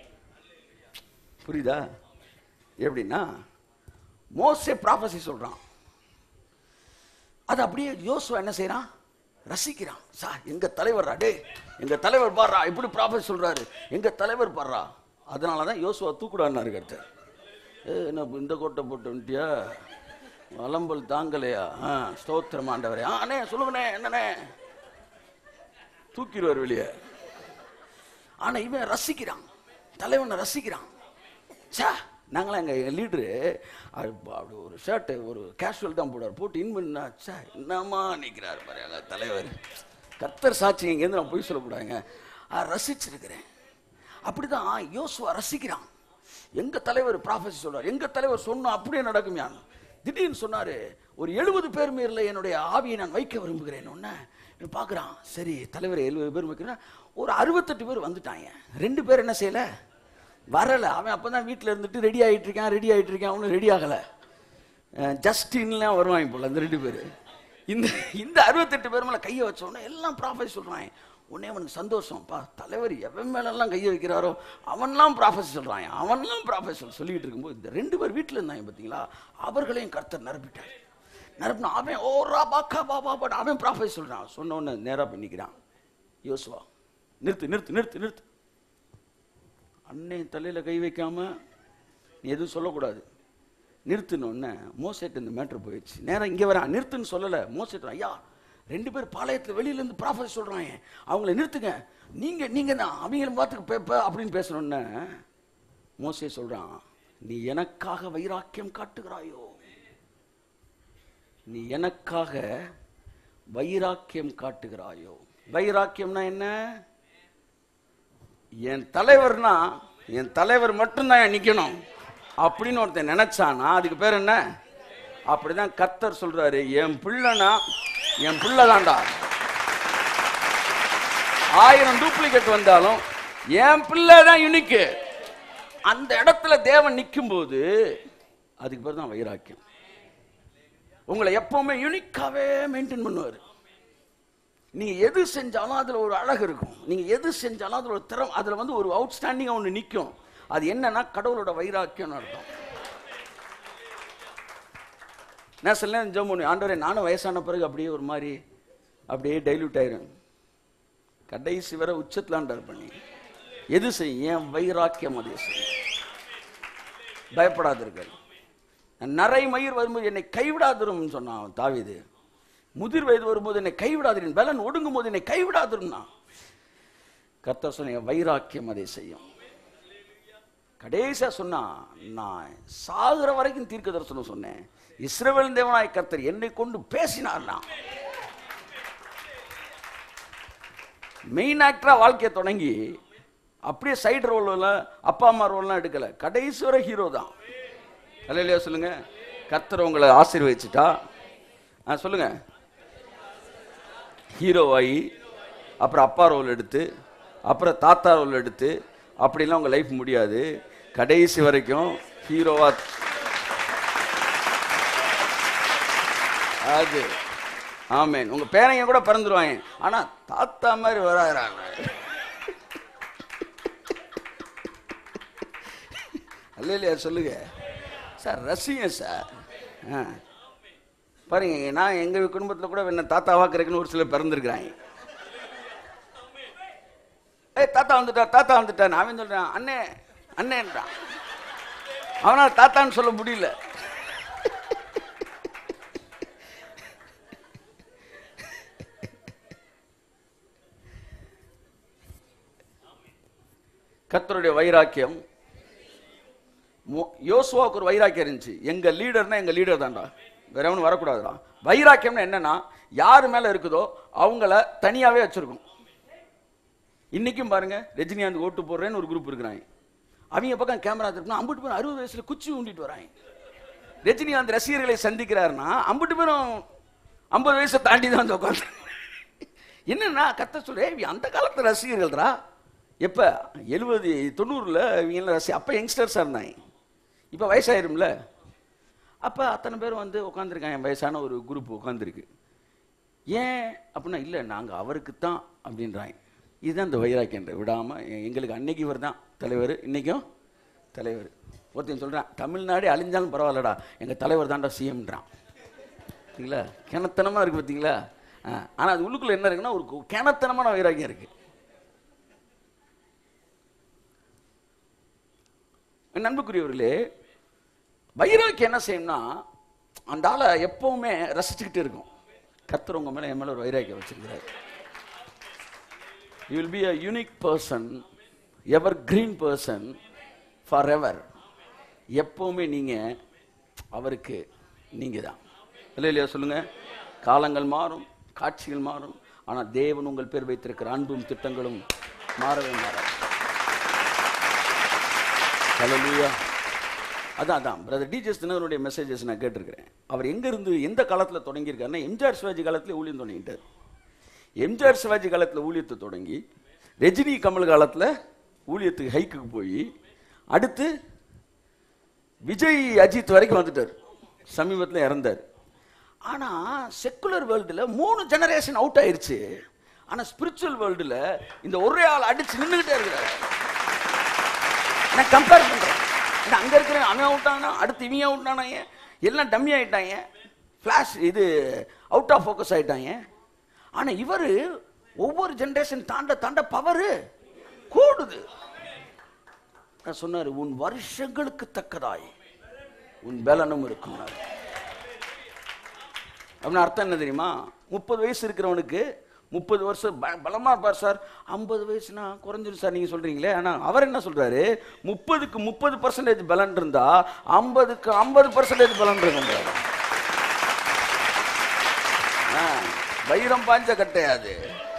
புரியுதா எப்படின்னா மோசே ப்ராஃபஸி சொல்றான் அது அப்படியே யோசுவா என்ன செய்றான் ரசிக்கிறான் சார் எங்க தலைவர் டே எங்க தலைவர் பாடுறா இப்படி ப்ராஃபஸி சொல்றாரு எங்க தலைவர் பாடுறா அதனால தான் யோசுவா தூக்குடான்னாரு கருத்தர் ஏ என்ன இந்த கோட்டை போட்டு வந்துட்டியா வலம்பல் தாங்கலையா ஆ ஸ்தோத்திரம் ஆண்டவரே ஆ அண்ணே சொல்லுங்கண்ணே என்னண்ணே தூக்கிடுவார் வெளியே ஆனா இவன் ரசிக்கிறான் தலைவனை ரசிக்கிறான் சா நாங்களாம் எங்கள் லீட்ரு அப்படி ஒரு ஷர்ட்டு ஒரு கேஷுவல் தான் போடுவார் போட்டு இன் பண்ணா சா என்னம்மா நிற்கிறார் பாரு எங்கள் தலைவர் கத்தர் சாட்சி இங்கேருந்து நான் போய் சொல்லக்கூடாதுங்க ஆ, ரசிச்சிருக்கிறேன் அப்படிதான் யோசுவா ரசிக்கிறான் எங்க தலைவர் ப்ராஃபஸி சொல்றார் எங்க தலைவர் சொன்னா அப்படியே நடக்குமியான் திடீர்னு சொன்னாரு ஒரு எழுபது பேர் மேல என்னுடைய ஆவியை நான் வைக்க விரும்புகிறேன் ஒன்னு பார்க்குறான் சரி தலைவர் எழுபது பேர் வைக்கிறேன் ஒரு அறுபத்தெட்டு பேர் வந்துட்டாங்க ரெண்டு பேர் என்ன செய்யல வரல அவன் அப்பதான் வீட்டில் இருந்துட்டு ரெடி ஆயிட்டு இருக்கான் ரெடி ஆயிட்டு இருக்கான் அவனும் ரெடி ஆகல ஜஸ்டின்லாம் வருவாங்க போல அந்த ரெண்டு பேர் இந்த இந்த அறுபத்தெட்டு பேர் மேல கையை வச்ச உடனே எல்லாம் ப்ராஃபஸ் சொல்றாங்க உடனே அவனுக்கு சந்தோஷம் பா தலைவர் எவன் மேலெல்லாம் கையை வைக்கிறாரோ அவன்லாம் ப்ராஃபஸ் சொல்றான் அவன்லாம் ப்ராஃபஸ் சொல்லிட்டு இருக்கும்போது இந்த ரெண்டு பேர் வீட்டில் இருந்தாங்க பார்த்தீங்களா அவர்களையும் கர்த்தர் நிரப்பிட்டார் நிரப்பினா அவன் ஓ ரா பாக்கா பாபா பாட் அவன் ப்ராஃபஸ் சொல்றான் சொன்ன உடனே நேரா பண்ணிக்கிறான் யோசுவா நிறுத்து நிறுத்து நிறுத்து நிறுத்து அன்னை தலையில கை வைக்காம நீ எதுவும் சொல்லக்கூடாது நிறுத்தினோடனே மோசேட்டு இந்த மேட்ரு போயிடுச்சு நேரா இங்கே வரான் நிறுத்துன்னு சொல்லலை மோசேட்டு ஐயா ரெண்டு பேர் பாளையத்தில் வெளியிலேருந்து ப்ராஃபஸ் சொல்கிறாங்க அவங்கள நிறுத்துங்க நீங்கள் நீங்கள் தான் அவங்களும் பார்த்துக்கு பேப்ப அப்படின்னு பேசணுன்னே மோசே சொல்கிறான் நீ எனக்காக வைராக்கியம் காட்டுகிறாயோ நீ எனக்காக வைராக்கியம் காட்டுகிறாயோ வைராக்கியம்னா என்ன என் தலைவர்னா என் தலைவர் மட்டும்தான் என் நிக்கணும் அப்படின்னு ஒருத்தன் நினைச்சானா அதுக்கு பேர் என்ன அப்படிதான் கத்தர் சொல்றாரு என் பிள்ளைனா என் பிள்ளை தான்டா ஆயிரம் டூப்ளிகேட் வந்தாலும் என் பிள்ளை தான் யுனிக்கு அந்த இடத்துல தேவன் நிக்கும்போது அதுக்கு பேர் தான் வைராக்கியம் உங்களை எப்பவுமே யுனிக்காவே மெயின்டைன் பண்ணுவார் நீங்க எது செஞ்சாலும் அதுல ஒரு அழகு இருக்கும் நீங்க எது செஞ்சாலும் அதுல ஒரு திறம் அதுல வந்து ஒரு அவுட்ஸ்டாண்டிங்கா ஒன்று நிற்கும் அது என்னன்னா கடவுளோட வைராக்கியம்னு அர்த்தம் நான் சில நேரம் ஜெபம் பண்ணுவேன் ஆண்டவரே நானும் வயசான பிறகு அப்படியே ஒரு மாதிரி அப்படியே டைல்யூட் ஆயிரும் கடைசி வரை உச்சத்தில் ஆண்டவர் பண்ணி எது செய்யும் என் வைராக்கியம் அதே செய்யும் பயப்படாதிருங்கள் நரை மயிர் வரும்போது என்னை கைவிடாதிரும் சொன்னான் தாவீது முதிர் வயது வரும்போது என்னை கைவிடாதிரும் பலன் ஒடுங்கும் போது என்னை கைவிடாதிரும்னா கர்த்தர் சொன்ன என் வைராக்கியம் அதை செய்யும் கடைசியா சொன்னா நான் சாகுற வரைக்கும் தீர்க்க தரிசனம் சொன்னேன் இஸ்ரவேல் தேவனாய் கர்த்தர் என்னை கொண்டு பேசினார்னா மெயின் ஆக்டரா வாழ்க்கையை தொடங்கி அப்படியே சைடு ரோல் அப்பா அம்மா ரோல்லாம் எடுக்கல கடைசி வரை ஹீரோ தான் இல்லையா சொல்லுங்க கர்த்தர் உங்களை ஆசீர்வதிச்சுட்டா ஆ சொல்லுங்க ஹீரோவாகி அப்புறம் அப்பா ரோல் எடுத்து அப்புறம் தாத்தா ரோல் எடுத்து அப்படிலாம் உங்கள் லைஃப் முடியாது கடைசி வரைக்கும் ஹீரோவா அது ஆமேன் உங்க பேரங்க கூட பிறந்துருவாங்க ஆனா தாத்தா மாதிரி வராகிறாங்க அல்ல இல்லையா சொல்லுங்க சார் ரசிகம் சார் ஆ பாருங்க நான் எங்க குடும்பத்துல கூட என்ன தாத்தா வாக்குறதுக்குன்னு ஒரு சிலர் பிறந்திருக்கிறாங்க ஏய் தாத்தா வந்துட்டா தாத்தா வந்துட்டான் அவன் சொல்றான் அண்ணே அண்ணேன்றான் அவனால் தாத்தான்னு சொல்ல முடியல கர்த்தருடைய வைராக்கியம் மோ- யோசுவாவுக்கு ஒரு வைராக்கியம் இருந்துச்சு எங்க லீடர்னா எங்க லீடர் தான்டா வேற எவனும் வரக்கூடாதுடா வைராக்கியம்னா என்னன்னா யார் மேல இருக்குதோ அவங்கள தனியாவே வச்சிருக்கும் இன்னைக்கும் பாருங்க ரஜினிகாந்த் ஓட்டு போடுறேன்னு ஒரு குரூப் இருக்கிறாங்க அவங்க பக்கம் கேமரா திருப்பினா அம்புட்டு பேரும் அறுபது வயசுல குச்சி ஊண்டிட்டு வராங்க ரஜினிகாந்த் ரசிகர்களை சந்திக்கிறாருன்னா அம்புட்டு பேரும் ஐம்பது வயசை தாண்டி தான் வந்து உட்காந்து என்னன்னா கத்த சொல்ல "ஏய், இவங்க அந்த காலத்து ரசிகர்கள்ரா எப்ப எழுபது தொண்ணூறுல இவங்க எல்லாம் ரசி அப்ப யங்ஸ்டர்ஸா இருந்தாங்க இப்ப வயசாயிரும்ல அப்ப அத்தனை பேர் வந்து உட்காந்துருக்காங்க வயசான ஒரு குரூப் உட்காந்துருக்கு ஏன் அப்படின்னா இல்லை நாங்கள் அவருக்கு தான் அப்படின்றாங்க இதுதான் இந்த வைராக்கியன்ற விடாம எ- எங்களுக்கு அன்னைக்கு இவர் தான் தலைவர் இன்னைக்கும் தலைவர் ஒருத்தன் சொல்றான் தமிழ்நாடு அழிஞ்சாலும் பரவாயில்லடா எங்க தலைவர் தான்டா சிஎம்ன்றான் பார்த்தீங்களா கிணத்தனமா இருக்கு பார்த்தீங்களா ஆ, ஆனா அது உள்ளுக்குள்ள என்ன இருக்குன்னா ஒரு கு- கிணத்தனமான வைராக்கியம் இருக்கு என் அன்புக்குரியவர்களே வைராக்கியம் என்ன செய்யும்னா அந்த ஆளை எப்பவுமே ரசிச்சுக்கிட்டு இருக்கும் கர்த்தர் உங்க மேல என் மேல ஒரு வைராக்கியம் வச்சிருக்கிறார் you will be a unique person evergreen person forever எப்பவுமே நீங்க அவருக்கு நீங்க தான் இல்லை இல்லையா சொல்லுங்க காலங்கள் மாறும் காட்சிகள் மாறும் ஆனா தேவன் உங்கள் பேர் வைத்திருக்கிற அன்பும் திட்டங்களும் மாறவே மாறாது ஹalleluya அதான் அதான் பிரதர் டிஜெஸ் தினகரனுடைய மெசேஜஸ் நான் கேட்டிருக்கிறேன் அவர் எங்க இருந்து எந்த காலத்துல தொடங்கியிருக்காருன்னா எம்ஜிஆர் சிவாஜி காலத்துல ஊழியம் தொடங்கிட்டார் எம்ஜிஆர் சிவாஜி காலத்துல ஊழியத்தை தொடங்கி ரஜினி கமல் காலத்துல ஊழியத்துக்கு ஹைக்குக்கு போய் அடுத்து விஜய் அஜித் வரைக்கும் வந்துட்டார் சமீபத்தில் இறந்தார் ஆனா செக்குலர் வேர்ல்டுல மூணு ஜெனரேஷன் அவுட் ஆயிருச்சு ஆனா ஸ்பிரிச்சுவல் வேர்ல்டுல இந்த ஒரே ஆள் அடிச்சு நின்றுகிட்டே இருக்கிறார் நான் கம்பேர் பண்றேன் ஏன்னா அங்க இருக்கிற அவன் அவுட் ஆனா அடுத்து இவங்க அவுட் ஆனாங்க எல்லாம் டம்மி ஆயிட்டாங்க ஃபிளாஷ் இது அவுட் ஆஃப் ஃபோக்கஸ் ஆயிட்டாங்க ஆனா இவரு ஒவ்வொரு ஜெனரேஷன் தாண்ட தாண்ட பவர் கூடுது நான் சொன்னாரு உன் வருஷங்களுக்கு தக்கதாய் உன் பலனும் இருக்கும்னாரு அப்படின்னு அர்த்தம் என்ன தெரியுமா முப்பது வயசு இருக்கிறவனுக்கு முப்பது வருஷம் ப- பலமா இருப்பார் சார் ஐம்பது வயசுனா குறைஞ்சிரும் சார் நீங்க சொல்றீங்களே ஆனா அவர் என்ன சொல்றாரு முப்பதுக்கு முப்பது பர்சன்டேஜ் பலன் இருந்தா ஐம்பதுக்கு ஐம்பது பர்சன்டேஜ் பலன் இருக்குன்றாரு ஆ, வைரம் பாஞ்ச கட்டையாது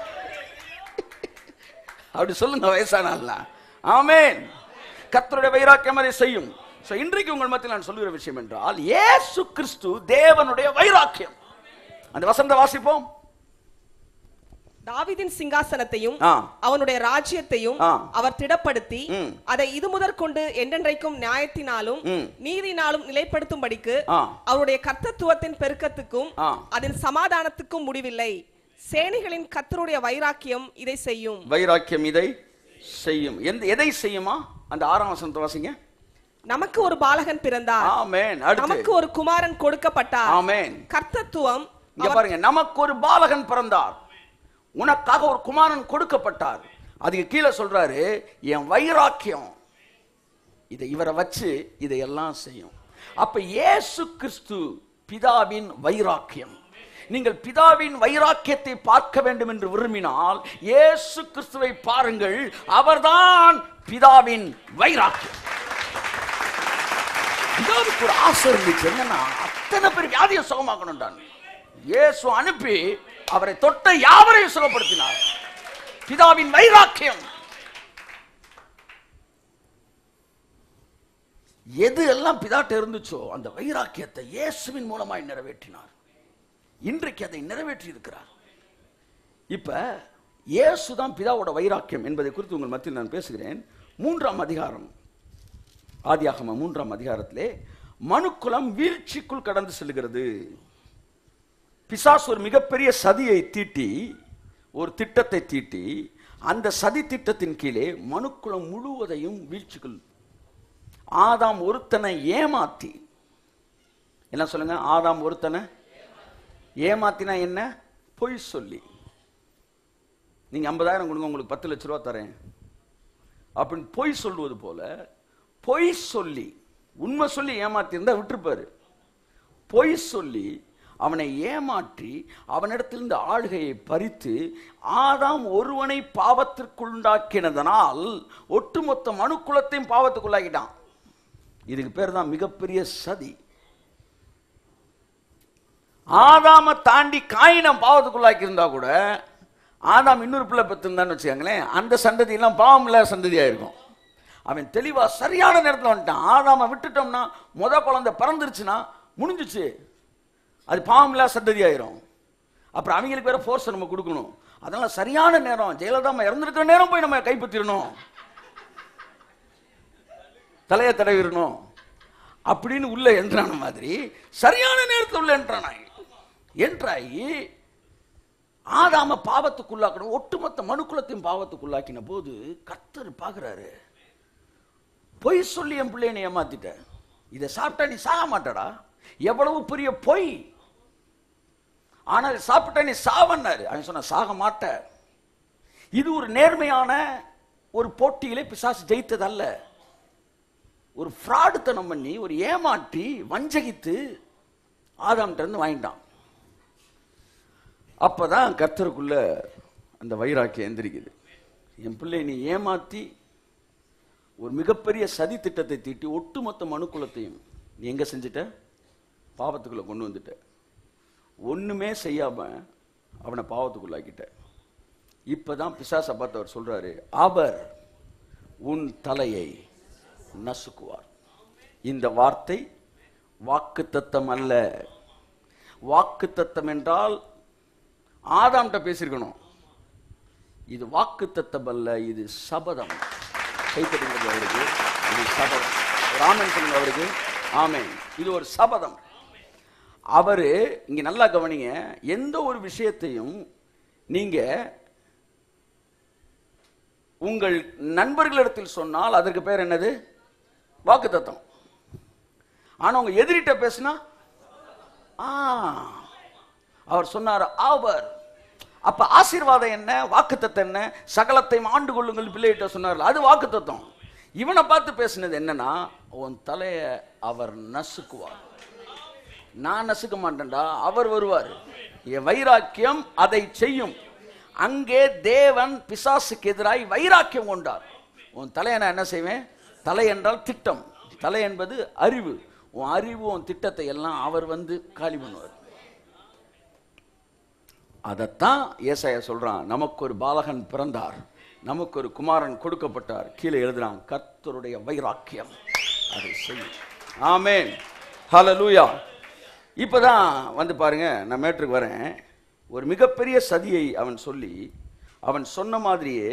அப்படி சொல்லுங்க வயசானாலாம் ஆமென் கர்த்தருடைய வைராக்கியம் அதை செய்யும் So, இன்றைக்கு உங்கள் மத்தியில் நான் சொல்லுகிற விஷயம் என்றால் இயேசு கிறிஸ்து தேவனுடைய வைராக்கியம் அந்த வசந்த வாசிப்போம் தாவீதின் சிங்காசனத்தையும் ஆ. அவனுடைய ராஜ்யத்தையும் ஆ. அவர் திடப்படுத்தி ம். அதை இது முதற்கொண்டு என்றென்றைக்கும் நியாயத்தினாலும் ம். நீதினாலும் நிலைப்படுத்தும்படிக்கு ஆ. அவருடைய கர்த்தத்துவத்தின் பெருக்கத்துக்கும் ஆ. அதன் சமாதானத்துக்கும் முடிவில்லை சேனைகளின் கர்த்தருடைய வைராக்கியம் இதை செய்யும் வைராக்கியம் இதை செய்யும் எந்த எதை செய்யுமா அந்த ஆறாம் வசனத்தை வாசிங்க நமக்கு ஒரு பாலகன் பிறந்தார் ஆமென் நமக்கு அடுத்து ஒரு குமாரன் கொடுக்கப்பட்டார் ஆமென் கர்த்தத்துவம் இங்க பாருங்க நமக்கு ஒரு பாலகன் பிறந்தார் உனக்காக ஒரு குமாரன் கொடுக்கப்பட்டார் அதுக்கு கீழே சொல்றாரு என் வைராக்கியம் இதை இவரை வச்சு இதையெல்லாம் செய்யும் அப்ப இயேசு கிறிஸ்து பிதாவின் வைராக்கியம் நீங்கள் பிதாவின் வைராக்கியத்தை பார்க்க வேண்டும் என்று விரும்பினால் இயேசு கிறிஸ்துவை பாருங்கள் அவர்தான் பிதாவின் வைராக்கியம் பிதாவுக்கு ஒரு ஆசை இருந்துச்சு என்னன்னா அத்தனை பேர் வியாதியை சுகமாக்கணும்டான் இயேசு அனுப்பி அவரை தொட்ட யாவரையும் சுகப்படுத்தினார் பிதாவின் வைராக்கியம் எது எல்லாம் பிதாட்ட இருந்துச்சோ அந்த வைராக்கியத்தை இயேசுவின் மூலமாய் நிறைவேற்றினார் இன்றைக்கு அதை நிறைவேற்றி இருக்கிறார் இப்ப இயேசு தான் பிதாவோட வைராக்கியம் என்பதை குறித்து உங்கள் மத்தியில் நான் பேசுகிறேன் மூன்றாம் அதிகாரம் ஆதியாகம மூன்றாம் அதிகாரத்திலே மனுக்குலம் வீழ்ச்சிக்குள் கடந்து செல்கிறது பிசாசு ஒரு மிகப்பெரிய சதியை தீட்டி ஒரு திட்டத்தை தீட்டி அந்த சதி திட்டத்தின் கீழே மனுக்குலம் முழுவதையும் வீழ்ச்சிக்குள் ஆதாம் ஒருத்தனை ஏமாத்தி என்ன சொல்லுங்க ஆதாம் ஒருத்தனை ஏமாத்தினா என்ன பொய் சொல்லி நீங்க ஐம்பதாயிரம் கொடுங்க உங்களுக்கு பத்து லட்ச ரூபா தரேன் அப்படின்னு பொய் சொல்வது போல பொய் சொல்லி உண்மை சொல்லி ஏமாத்தி இருந்தா விட்டுருப்பாரு பொய் சொல்லி அவனை ஏமாற்றி அவனிடத்திலிருந்து ஆளுகையை பறித்து ஆதாம் ஒருவனை பாவத்திற்குள்ளாக்கினதனால் ஒட்டுமொத்த மனுக்குலத்தையும் பாவத்துக்குள்ளாக்கிட்டான் இதுக்கு பேர் தான் மிகப்பெரிய சதி ஆதாம தாண்டி காயினம் பாவத்துக்குள்ளாக்கி இருந்தா கூட ஆதாம் இன்னொரு பிள்ளை பெற்றிருந்தான்னு வச்சுக்கோங்களேன் அந்த சந்ததி எல்லாம் பாவம் இல்லாத சந்ததியா இருக்கும் அவன் தெளிவா சரியான நேரத்தில் வந்துட்டான் ஆதாம விட்டுட்டோம்னா முத குழந்தை பிறந்துருச்சுன்னா முடிஞ்சிச்சு அது பாவம் இல்லாத சந்ததி ஆயிரும் அப்புறம் அவங்களுக்கு வேற ஃபோர்ஸ் நம்ம கொடுக்கணும் அதனால சரியான நேரம் ஜெயலலிதா அம்மா இறந்துருக்கிற நேரம் போய் நம்ம கைப்பற்றிடணும் தலையை தடவிடணும் அப்படின்னு உள்ள என்றான மாதிரி சரியான நேரத்தில் உள்ள என்றானாய் என்றாயி ஆதாம பாவத்துக்குள்ளாக்கணும் ஒட்டுமொத்த மனுக்குலத்தையும் பாவத்துக்குள்ளாக்கின போது கர்த்தர் பார்க்கறாரு பொய் சொல்லி என் பிள்ளைய நீ ஏமாத்திட்ட இதை சாப்பிட்டா நீ சாக மாட்டடா எவ்வளவு பெரிய பொய் ஆனால் சாப்பிட்டா நீ சாவன்னாரு அவன் சொன்ன சாக மாட்ட இது ஒரு நேர்மையான ஒரு போட்டியிலே பிசாசு ஜெயித்ததல்ல ஒரு ஃப்ராடுத்தனம் பண்ணி ஒரு ஏமாற்றி வஞ்சகித்து ஆதாம்கிட்ட இருந்து வாங்கிட்டான் அப்பதான் கர்த்தருக்குள்ள அந்த வைராக்கியம் எந்திரிக்குது என் பிள்ளை நீ ஏமாத்தி ஒரு மிகப்பெரிய சதி திட்டத்தை தீட்டி ஒட்டுமொத்த மனுக்குலத்தையும் நீ எங்க செஞ்சிட்ட பாவத்துக்குள்ள கொண்டு வந்துட்ட ஒண்ணுமே செய்யாம அவனை பாவத்துக்குள்ளாக்கிட்ட இப்பதான் பிசாசை பார்த்து அவர் சொல்றாரு அவர் உன் தலையை நசுக்குவார் இந்த வார்த்தை வாக்குத்தத்தம் அல்ல வாக்குத்தத்தம் என்றால் ஆதாம்கிட்ட பேசியிருக்கணும் இது வாக்குத்தத்தம் அல்ல இது சபதம் கைத்தட்டுகிறது அவருக்கு இது சபதம் ராமன் சொல்லுங்க அவருக்கு ஆமென் இது ஒரு சபதம் அவரு இங்க நல்லா கவனிங்க எந்த ஒரு விஷயத்தையும் நீங்க உங்கள் நண்பர்களிடத்தில் சொன்னால் அதற்கு பேர் என்னது வாக்குத்தத்தம் ஆனா உங்க எதிரிட்ட பேசினா ஆ அவர் சொன்னார் அவர் அப்ப ஆசீர்வாதம் என்ன வாக்குத்தத்தம் என்ன சகலத்தை ஆண்டு கொள்ளுங்கள் பிள்ளைகிட்ட சொன்னார் அது வாக்குத்தத்தம் இவனை பார்த்து பேசினது என்னன்னா உன் தலைய அவர் நசுக்குவார் நான் நசுக்க மாட்டேன்டா அவர் வருவார் என் வைராக்கியம் அதை செய்யும் அங்கே தேவன் பிசாசுக்கு எதிராய் வைராக்கியம் கொண்டார் உன் தலையை நான் என்ன செய்வேன் தலை என்றால் திட்டம் தலை என்பது அறிவு உன் அறிவு உன் திட்டத்தை எல்லாம் அவர் வந்து காலி பண்ணுவார் அதைத்தான் ஏசாயா சொல்றான் நமக்கு ஒரு பாலகன் பிறந்தார் நமக்கு ஒரு குமாரன் கொடுக்கப்பட்டார் கீழே எழுதுறான் கர்த்தருடைய வைராக்கியம் அதை செய்யும் ஆமென் ஹalleluya இப்பதான் வந்து பாருங்க நான் மேட்ருக்கு வரேன் ஒரு மிகப்பெரிய சதியை அவன் சொல்லி அவன் சொன்ன மாதிரியே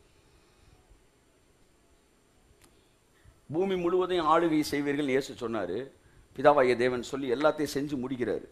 பூமி முழுவதையும் ஆளுகை செய்வீர்கள் இயேசு சொன்னாரு பிதாவாகிய தேவன் சொல்லி எல்லாத்தையும் செஞ்சு முடிக்கிறாரு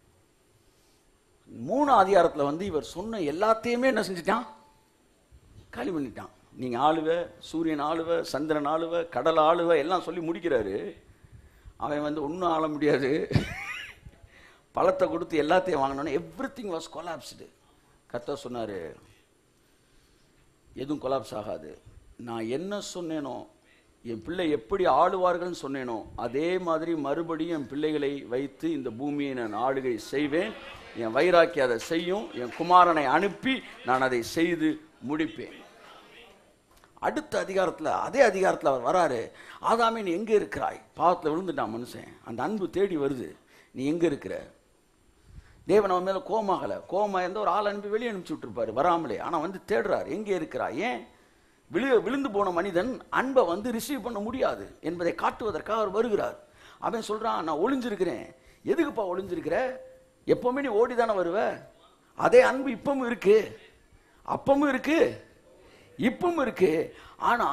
மூணு அதிகாரத்துல வந்து இவர் சொன்ன எல்லாத்தையுமே என்ன செஞ்சிட்டான் காலி பண்ணிட்டான் நீங்க ஆளுவ சூரியன் ஆளுவ சந்திரன் ஆளுவ கடல் ஆளுவ எல்லாம் சொல்லி முடிக்கிறாரு அவன் வந்து ஒன்றும் ஆள முடியாது பழத்தை கொடுத்து எல்லாத்தையும் வாங்கினோன்னு எவ்ரி திங் வாஸ் கொலாப்ஸ்டு கத்த சொன்னாரு எதுவும் கொலாப்ஸ் ஆகாது நான் என்ன சொன்னேனோ என் பிள்ளை எப்படி ஆளுவார்கள்னு சொன்னேனோ அதே மாதிரி மறுபடியும் என் பிள்ளைகளை வைத்து இந்த பூமியை நான் ஆளுகை செய்வேன் என் வைராக்கி அதை செய்யும் என் குமாரனை அனுப்பி நான் அதை செய்து முடிப்பேன் அடுத்த அதிகாரத்தில் அதே அதிகாரத்தில் அவர் வராரு ஆதாமே நீ எங்கே இருக்கிறாய் பாவத்தில் விழுந்துட்டான் மனுஷன் அந்த அன்பு தேடி வருது நீ எங்கே இருக்கிற தேவன் அவன் மேலே கோமாகலை கோமா இருந்த ஒரு ஆள் அனுப்பி வெளியே அனுப்பிச்சு விட்டுருப்பாரு வராமலே ஆனால் வந்து தேடுறார் எங்கே இருக்கிறா ஏன் விழு விழுந்து போன மனிதன் அன்பை வந்து ரிசீவ் பண்ண முடியாது என்பதை காட்டுவதற்காக அவர் வருகிறார் அவன் சொல்கிறான் நான் ஒளிஞ்சிருக்கிறேன் எதுக்குப்பா ஒளிஞ்சிருக்கிற எப்பவுமே நீ ஓடி தானே வருவ அதே அன்பு இப்பவும் இருக்கு அப்பவும் இருக்கு இப்பவும் இருக்கு ஆனா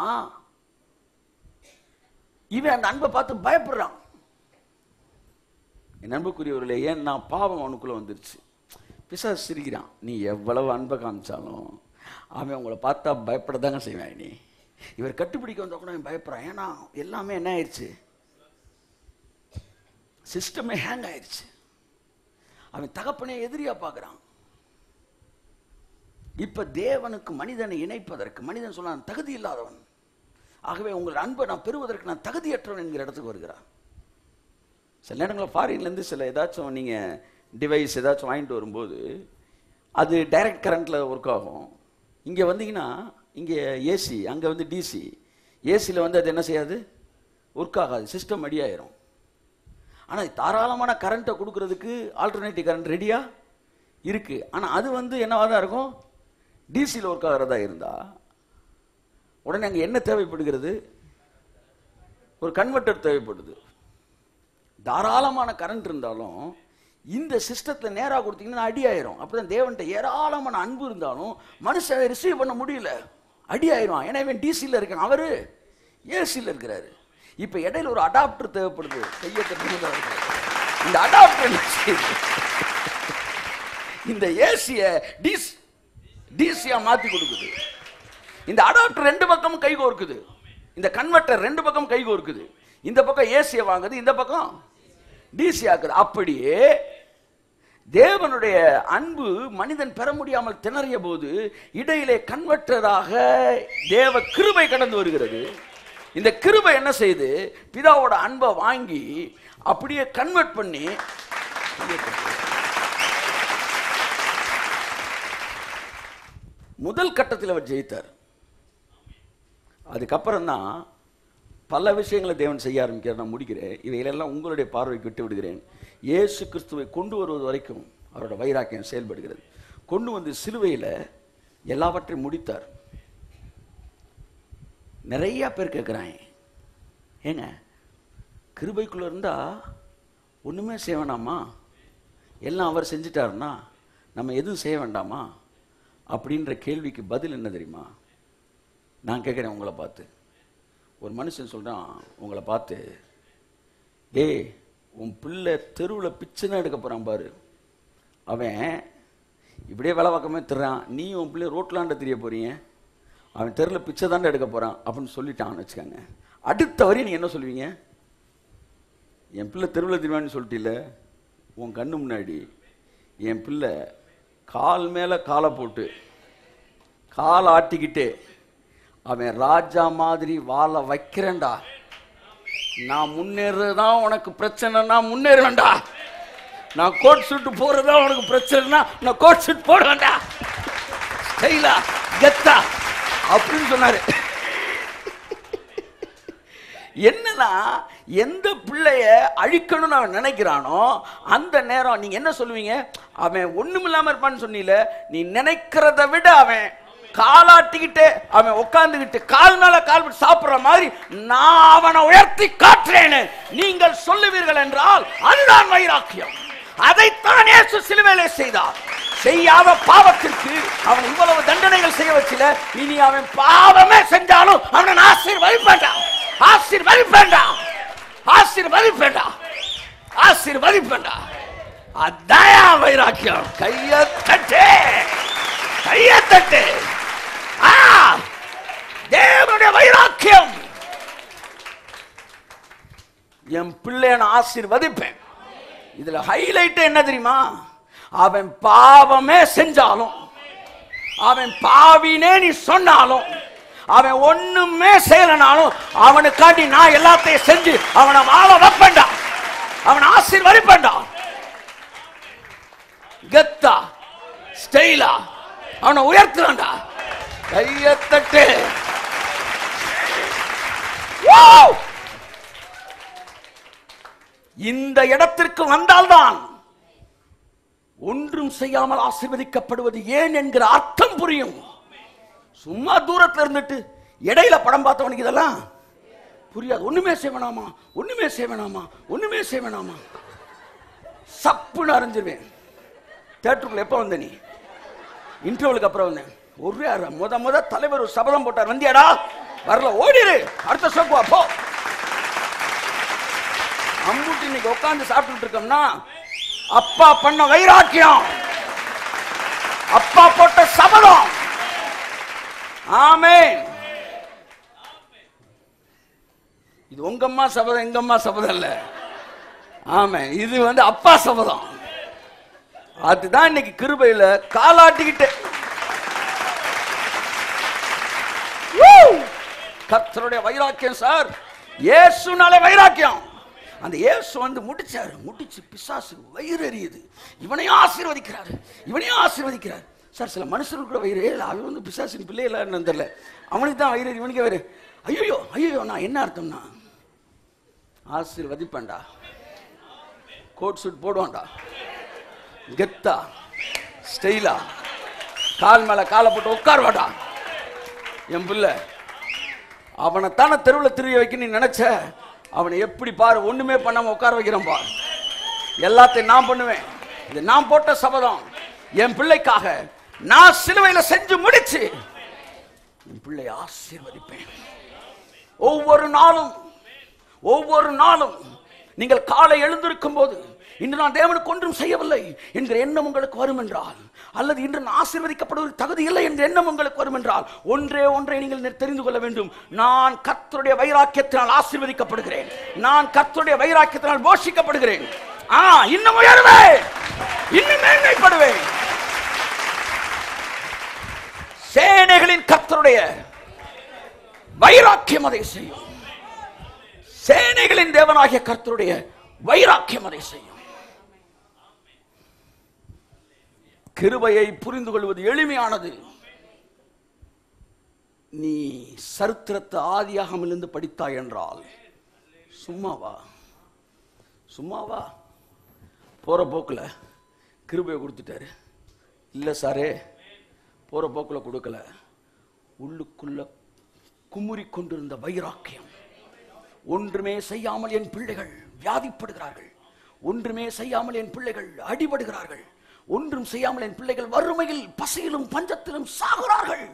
இவன் அந்த அன்பை பார்த்து பயப்படுறான் என் அன்புக்குரியவர்களே ஏன் நான் பாவம் அவனுக்குள்ள வந்துருச்சு பிசாசு சிரிக்கிறான் நீ எவ்வளவு அன்பை காமிச்சாலும் அவன் உங்களை பார்த்தா பயப்படதாங்க செய்வான் நீ இவர் கட்டுப்பிடிக்க வந்தா கூட அவன் பயப்படுறான் ஏன்னா எல்லாமே என்ன ஆயிடுச்சு சிஸ்டமே ஹேங் ஆயிடுச்சு அவன் தகப்பனை எதிரியா பார்க்கறான் இப்ப தேவனுக்கு மனிதனை இணைப்பதற்கு மனிதன் சொன்னான் தகுதி இல்லாதவன் ஆகவே உங்கள் அன்பை நான் பெறுவதற்கு நான் தகுதியற்றவன் என்கிற இடத்துக்கு வருகிறான் சில நேரங்களில் ஃபாரின்லேருந்து சில ஏதாச்சும் நீங்கள் டிவைஸ் ஏதாச்சும் வாங்கிட்டு வரும்போது அது டைரக்ட் கரண்ட்டில் ஒர்க் ஆகும் இங்கே வந்தீங்கன்னா இங்கே ஏசி அங்கே வந்து டிசி ஏசியில் வந்து அது என்ன செய்யாது ஒர்க் ஆகாது சிஸ்டம் ரெடியாயிரும் ஆனால் தாராளமான கரண்ட்டை கொடுக்கறதுக்கு ஆல்டர்னேட்டிவ் கரண்ட் ரெடியாக இருக்குது ஆனால் அது வந்து என்னவாக தான் இருக்கும் டிசியில் ஒர்க் ஆகிறதா இருந்தால் உடனே அங்கே என்ன தேவைப்படுகிறது ஒரு கன்வெர்ட்டர் தேவைப்படுது தாராளமான கரண்ட் இருந்தாலும் இந்த சிஸ்டத்தில் நேராக கொடுத்தீங்கன்னா அடி ஆயிரும் அப்படிதான் தேவன்கிட்ட ஏராளமான அன்பு இருந்தாலும் மனுஷன் ரிசீவ் பண்ண முடியல அடி ஆயிரும் ஏன்னா இவன் டிசியில் இருக்கான் அவரு ஏசியில் இருக்கிறாரு இப்போ இடையில ஒரு அடாப்டர் தேவைப்படுது கையை தட்டுனதா இருக்கு. இந்த அடாப்டர் என்ன செய்யுது இந்த ஏசியை டிஸ் டிசியா மாத்தி கொடுக்குது இந்த அடாப்டர் ரெண்டு பக்கமும் கை கோர்க்குது இந்த கன்வெர்ட்டர் ரெண்டு பக்கம் கை கோர்க்குது இந்த பக்கம் ஏசியை வாங்குது இந்த பக்கம் டிசி ஆக்குது அப்படியே தேவனுடைய அன்பு மனிதன் பெற முடியாமல் திணறிய போது இடையிலே கன்வெர்ட்டராக தேவ கிருபை கடந்து வருகிறது இந்த கிருபை என்ன செய்யுது பிதாவோட அன்பை வாங்கி அப்படியே கன்வெர்ட் பண்ணி முதல் கட்டத்தில் அவர் ஜெயித்தார் அதுக்கப்புறம் தான் பல விஷயங்களை தேவன் செய்ய ஆரம்பிக்கிறார் நான் முடிக்கிறேன் இவைகளெல்லாம் உங்களுடைய பார்வைக்கு விட்டு விடுகிறேன் இயேசு கிறிஸ்துவை கொண்டு வருவது வரைக்கும் அவரோட வைராக்கியம் செயல்படுகிறது கொண்டு வந்து சிலுவையில் எல்லாவற்றையும் முடித்தார் நிறைய பேர் கேட்குறாங்க ஏங்க கிருபைக்குள்ள இருந்தா ஒண்ணுமே செய்ய வேண்டாமா எல்லாம் அவர் செஞ்சிட்டாருன்னா நம்ம எதுவும் செய்ய வேண்டாமா அப்படின்ற கேள்விக்கு பதில் என்ன தெரியுமா நான் கேட்குறேன் உங்களை பார்த்து ஒரு மனுஷன் சொல்றான் உங்களை பார்த்து டேய் உன் பிள்ளை தெருவில் பிச்சை தான் எடுக்க போறான் பாரு அவன் இப்படியே வேலை பக்கமே திர்றான் நீ உன் பிள்ளை ரோட்லாண்ட தெரிய போறீங்க அவன் தெருவில் பிச்சை தாண்டா எடுக்க போறான் அப்படின்னு சொல்லிட்டான்னு வச்சுக்கோங்க அடுத்த வரையும் நீங்க என்ன சொல்லுவீங்க என் பிள்ளை தெருவில் திருவான்னு சொல்லிட்டில்ல உன் கண்ணு முன்னாடி என் பிள்ளை கால் மேல காலை போட்டு கால் ஆட்டிக்கிட்டு அவன் ராஜா மாதிரி வாழ வைக்கிறேன்டா நான் முன்னேறதான் உனக்கு பிரச்சனைனா முன்னேறுவேன்டா நான் கோட் சூட் போறதா உனக்கு பிரச்சனைனா நான் கோட் சூட் போடுவேன்டா ஸ்டைலா கெத்தா அப்படின்னு சொன்னாரு என்னன்னா எந்த பிள்ளைய அழிக்கணும்னு அவன் நினைக்கிறானோ அந்த நேரம் நீங்க என்ன சொல்லுவீங்க அவன் ஒண்ணுமில்லாம இருப்பான்னு சொன்னீல நீ நினைக்கிறத விட அவன் காலாட்டிக்கிட்டு அவன் உட்கார்ந்துகிட்டு கால் மேல கால் போட்டு சாப்பிடுற மாதிரி நான் அவனை உயர்த்தி காட்டுறேன்னு நீங்கள் சொல்லுவீர்கள் என்றால் அதுதான் வைராக்கியம் அதைத்தான் இயேசு சிலுவையிலே செய்தார் செய்யாத பாவத்திற்கு அவன் இவ்வளவு தண்டனைகள் செய்ய வச்சில இனி அவன் பாவமே செஞ்சாலும் அவனை ஆசீர்வதிப்பேன்டா ஆசீர்வதிப்பேன்டா ஆசீர்வதிப்பேன்டா ஆசீர்வதிப்பேன்டா அதான் வைராக்கியம் கைய தட்டு கைய தட்டு ஆ தேவனுடைய வைராக்கியம் என் பிள்ளைய நான் ஆசீர்வதிப்பேன் இதுல ஹைலைட் என்ன தெரியுமா அவன் பாவமே செஞ்சாலும் அவன் பாவினே நீ சொன்னாலும் அவன் ஒண்ணுமே செய்யலனாலும் அவனுக்காண்டி நான் எல்லாத்தையும் செஞ்சு அவனை வாழ வைப்பேன்டா அவனை ஆசீர்வதிப்பேன்டா கெத்தா ஸ்டைலா அவனை உயர்த்துறான்டா கையத்தட்டு Wow! இந்த இடத்திற்கு வந்தால்தான் ஒன்றும் செய்யாமல் ஆசீர்வதிக்கப்படுவது ஏன் என்கிற அர்த்தம் புரியும் சும்மா தூரத்துல இருந்துட்டு இடையில படம் பார்த்தவனுக்கு இதெல்லாம் புரியாது ஒண்ணுமே செய்ய வேணாமா ஒண்ணுமே செய்ய வேணாமா ஒண்ணுமே செய்ய வேணாமா சப்புன்னு அறிஞ்சிருவேன் தேட்டருக்குள்ள எப்போ வந்த நீ இன்டர்வலுக்கு அப்புறம் வந்தேன் ஒரு அரை முத முத தலைவர் ஒரு சபதம் போட்டார் வந்தியாடா வரல ஓடிரு அடுத்த ஷோக்கு வா, போ அம்புட்டி இன்னைக்கு உட்கார்ந்து சாப்பிட்டுட்டு இருக்கோம்னா அப்பா பண்ண வைராக்கியம் அப்பா போட்ட சபதம் ஆமே இது உங்க அம்மா சபதம் எங்க அம்மா சபதம் இல்ல ஆமே இது வந்து அப்பா சபதம் அதுதான் இன்னைக்கு கிருபையில காலாட்டிக்கிட்டு Woo! கர்த்தருடைய வைராக்கியம் சார் இயேசுனாலே வைராக்கியம் அந்த இயேசு வந்து முடிச்சாரு முடிச்சு பிசாசு வயிறு எரியுது இவனையும் ஆசீர்வதிக்கிறாரு இவனையும் ஆசீர்வதிக்கிறார் சார் சில மனுஷனுக்கு கூட வயிறு இல்லை அவன் வந்து பிசாசின் பிள்ளை இல்லைன்னு தெரியல அவனுக்கு தான் வயிறு எரி, இவனுக்கே வயிறு ஐயோ ஐயோ நான் என்ன அர்த்தம்னா ஆசீர்வதிப்பேன்டா கோட் சூட் போடுவான்டா கெத்தா ஸ்டைலா கால் மேல காலை போட்டு உட்காருவாடா என் பிள்ளை அவனை தானே தெருவில் திரிய வைக்க நீ நினைச்ச அவனை எப்படி பாரு ஒண்ணுமே பண்ணாம உட்கார வைக்கிறேன் பாரு எல்லாத்தையும் நான் பண்ணுவேன் இது நான் போட்ட சபதம் என் பிள்ளைக்காக நான் சிலுவையில செஞ்சு முடிச்சு என் பிள்ளை ஆசீர்வதிப்பேன் ஒவ்வொரு நாளும் ஒவ்வொரு நாளும் நீங்கள் காலை எழுந்திருக்கும் போது இன்று நான் தேவனுக்கு ஒன்றும் செய்யவில்லை என்கிற எண்ணம் உங்களுக்கு வரும் என்றால் அல்லது இன்று நான் ஆசீர்வதிக்கப்படுவதற்கு தகுதி இல்லை என்ற எண்ணம் உங்களுக்கு வரும் என்றால் ஒன்றே ஒன்றை நீங்கள் நெ- தெரிந்து கொள்ள வேண்டும் நான் கர்த்தருடைய வைராக்கியத்தினால் ஆசீர்வதிக்கப்படுகிறேன் நான் கர்த்தருடைய வைராக்கியத்தினால் போஷிக்கப்படுகிறேன் ஆ இன்னும் உயர்வேன் இன்னும் மேன்மைப்படுவேன் சேனைகளின் கர்த்தருடைய வைராக்கியம் அதை செய்யும் சேனைகளின் தேவனாகிய கர்த்தருடைய வைராக்கியம் அதை செய்யும் கிருபையை புரிந்து கொள்வது எளிமையானது நீ சரித்திரத்தை ஆதியாகமிலிருந்து படித்தாய் என்றால் சும்மாவா சும்மாவா போற போக்குல கிருபையை கொடுத்துட்டாரு இல்ல சாரே போற போக்குல கொடுக்கல உள்ளுக்குள்ள குமுறி கொண்டிருந்த வைராக்கியம் ஒன்றுமே செய்யாமல் என் பிள்ளைகள் வியாதிப்படுகிறார்கள் ஒன்றுமே செய்யாமல் என் பிள்ளைகள் அடிபடுகிறார்கள் ஒன்றும் செய்யாமல் என் பிள்ளைகள் வறுமையில் பசியிலும் பஞ்சத்திலும் சாகுறார்கள்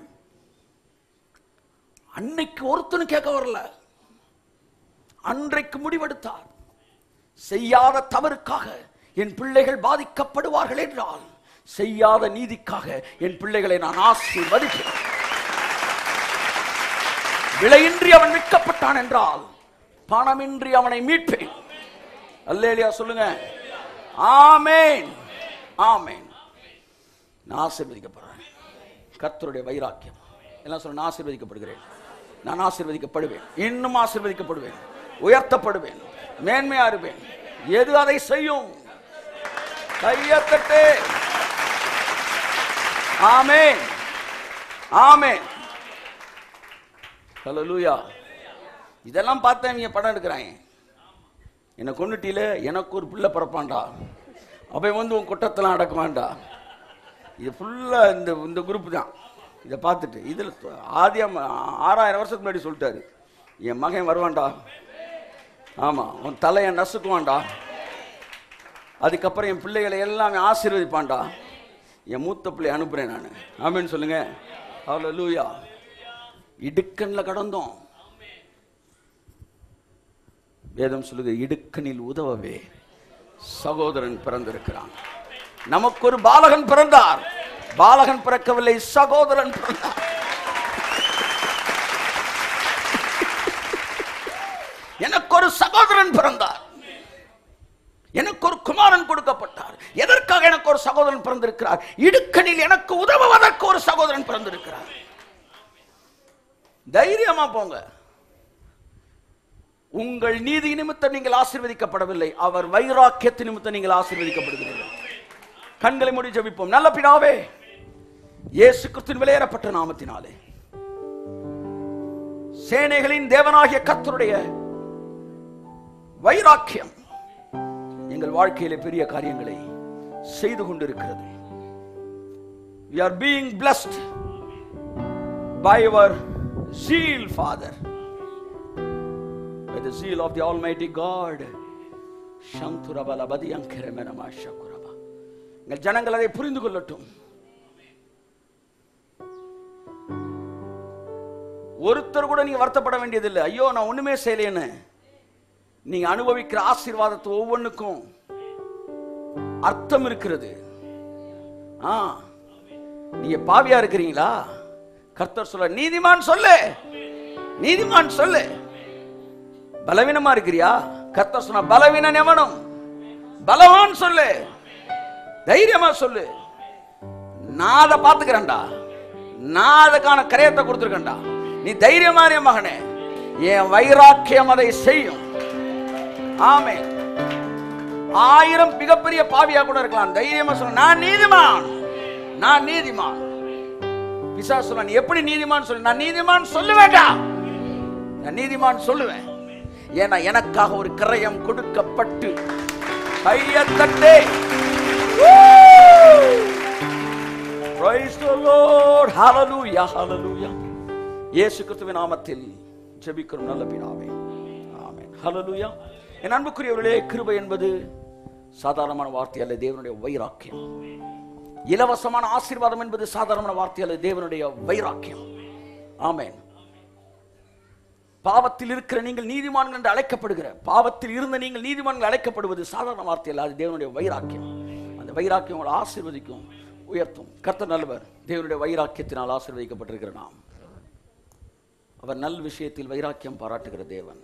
அன்னைக்கு ஒருத்தனும் கேட்க வரல அன்றைக்கு முடிவெடுத்தார் செய்யாத தவறுக்காக என் பிள்ளைகள் பாதிக்கப்படுவார்கள் என்றால் செய்யாத நீதிக்காக என் பிள்ளைகளை நான் ஆசீர்வதிப்பேன் விலையின்றி அவன் விற்கப்பட்டான் என்றால் பணமின்றி அவனை மீட்பேன் அல்லேலியா சொல்லுங்க ஆமேன் ஆமேன் நான் ஆசீர்வதிக்கப்படுறேன் கர்த்தருடைய வைராக்கியம் எல்லாம் சொல்ல நான் ஆசீர்வதிக்கப்படுகிறேன் நான் ஆசீர்வதிக்கப்படுவேன் இன்னும் ஆசீர்வதிக்கப்படுவேன் உயர்த்தப்படுவேன் மேன்மையா இருப்பேன் எது அதை செய்யும் கையத்தட்டு ஆமேன் ஆமேன் ஹalleluya இதெல்லாம் பார்த்தேன் இவங்க படம் எடுக்கிறாங்க என்னை கொண்டுட்டில எனக்கு ஒரு பிள்ளை பிறப்பான்டா அவன் வந்து உன் குட்டத்தெல்லாம் அடக்குவான்டா இது ஃபுல்லாக இந்த இந்த குரூப் தான் இதை பார்த்துட்டு இதில் ஆதியம் ஆறாயிரம் வருஷத்துக்கு முன்னாடி சொல்லிட்டாரு என் மகன் வருவான்டா ஆமாம் உன் தலையை நசுக்குவான்டா அதுக்கப்புறம் என் பிள்ளைகளை எல்லாமே ஆசீர்வதிப்பான்டா என் மூத்த பிள்ளை அனுப்புகிறேன் நான் ஆமேன்னு சொல்லுங்க அவ்வளோ லூயா இடுக்கண்ல கடந்தோம் வேதம் சொல்லுது இடுக்கனில் உதவவே சகோதரன் பிறந்திருக்கிறான் நமக்கு ஒரு பாலகன் பிறந்தார் பாலகன் பிறக்கவில்லை சகோதரன் பிறந்தார் எனக்கு ஒரு சகோதரன் பிறந்தார் எனக்கு ஒரு குமாரன் கொடுக்கப்பட்டார் எதற்காக எனக்கு ஒரு சகோதரன் பிறந்திருக்கிறார் இடுக்கனில் எனக்கு உதவுவதற்கு ஒரு சகோதரன் பிறந்திருக்கிறார் தைரியமா போங்க உங்கள் நீதி நிமித்தம் நீங்கள் ஆசீர்வதிக்கப்படவில்லை அவர் வைராக்கியத்து நிமித்தம் நீங்கள் ஆசீர்வதிக்கப்படுகிறீர்கள் கண்களை மூடி ஜெபிப்போம் நல்ல பிதாவே இயேசு கிறிஸ்துவின் விலையேறப்பட்ட நாமத்தினாலே சேனைகளின் தேவனாகிய கர்த்தருடைய வைராக்கியம் எங்கள் வாழ்க்கையிலே பெரிய காரியங்களை செய்து கொண்டிருக்கிறது we are being blessed by your zeal father by the zeal of the almighty god சந்துரபலபதி அங்கிரமெனமா சகுரபா எங்கள் ஜனங்கள் அதை புரிந்து கொள்ளட்டும் ஒருத்தர் கூட நீங்க வருத்தப்பட வேண்டியதில்லை ஐயோ நான் ஒண்ணுமே செய்யலைன்னு நீங்க அனுபவிக்கிற ஆசீர்வாதத்தை ஒவ்வொன்றுக்கும் அர்த்தம் இருக்கிறது ஆ நீங்க பாவியா இருக்கிறீங்களா கர்த்தர் சொல்ல நீதிமான் சொல்லு நீதிமான் சொல்லு பலவீனமா இருக்கிறியா கர்த்தர் சொன்ன பலவீனன் எவனும் பலவான் சொல்லு தைரியமா சொல்லு நான் அதை பார்த்துக்கிறேன்டா நான் அதுக்கான கரையத்தை கொடுத்துருக்கேன்டா நீ தைரியமா இரு மகனே என் வைராக்கியம் அதை செய்யும் ஆமே ஆயிரம் மிகப்பெரிய பாவியா கூட இருக்கலாம் தைரியமா சொல்ல நான் நீதிமான் நான் நீதிமான் பிசா சொல்ல நீ எப்படி நீதிமான் சொல்லு நான் நீதிமான் சொல்லுவேண்டா நான் நீதிமான் சொல்லுவேன் ஏன்னா எனக்காக ஒரு கிரயம் கொடுக்கப்பட்டு கையத்தட்டே Praise the Lord. Hallelujah. Hallelujah. இயேசு கிறிஸ்துவின் நாமத்தில் ஜெபிக்கிறோம் நல்ல பிதாவே ஆமென் ஹalleluya என் அன்புக்குரியவர்களே கிருபை என்பது சாதாரணமான வார்த்தை அல்ல தேவனுடைய வைராக்கியம் இலவசமான ஆசீர்வாதம் என்பது சாதாரணமான வார்த்தை அல்ல தேவனுடைய வைராக்கியம் ஆமென் பாவத்தில் இருக்கிற நீங்கள் நீதிமான்கள் என்று அழைக்கப்படுகிற பாவத்தில் இருந்த நீங்கள் நீதிமான்கள் அழைக்கப்படுவது சாதாரண வார்த்தை அல்ல அது தேவனுடைய வைராக்கியம் அந்த வைராக்கியம் உங்களை ஆசீர்வதிக்கும் உயர்த்தும் கர்த்தர் நல்லவர் தேவனுடைய வைராக்கியத்தினால் ஆசீர்வதிக்கப்பட்டிருக்கிற நாம் அவர் நல் விஷயத்தில் வைராக்கியம் பாராட்டுகிற தேவன்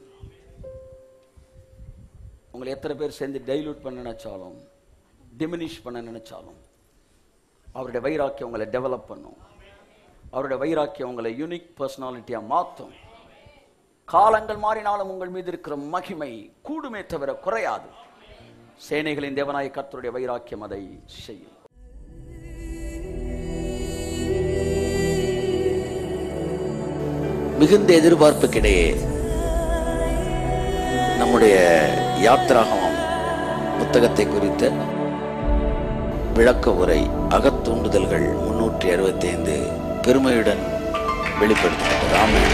உங்களை எத்தனை பேர் சேர்ந்து டைலூட் பண்ண நினைச்சாலும் டிமினிஷ் பண்ண நினைச்சாலும் அவருடைய வைராக்கியம் உங்களை டெவலப் பண்ணும் அவருடைய வைராக்கியம் உங்களை யூனிக் பர்சனாலிட்டியா மாற்றும் காலங்கள் மாறினாலும் உங்கள் மீது இருக்கிற மகிமை கூடுமே தவிர குறையாது சேனைகளின் தேவனாய கர்த்தருடைய வைராக்கியம் அதை செய்யும் மிகுந்த எதிர்பார்ப்புக்கிடையே நம்முடைய யாத்ராகமம் புத்தகத்தை குறித்த விளக்க உரை அகத்தூண்டுதல்கள் முன்னூற்றி அறுபத்தி ஐந்து பெருமையுடன் வெளிப்படுத்தப்பட்டது ஆமென்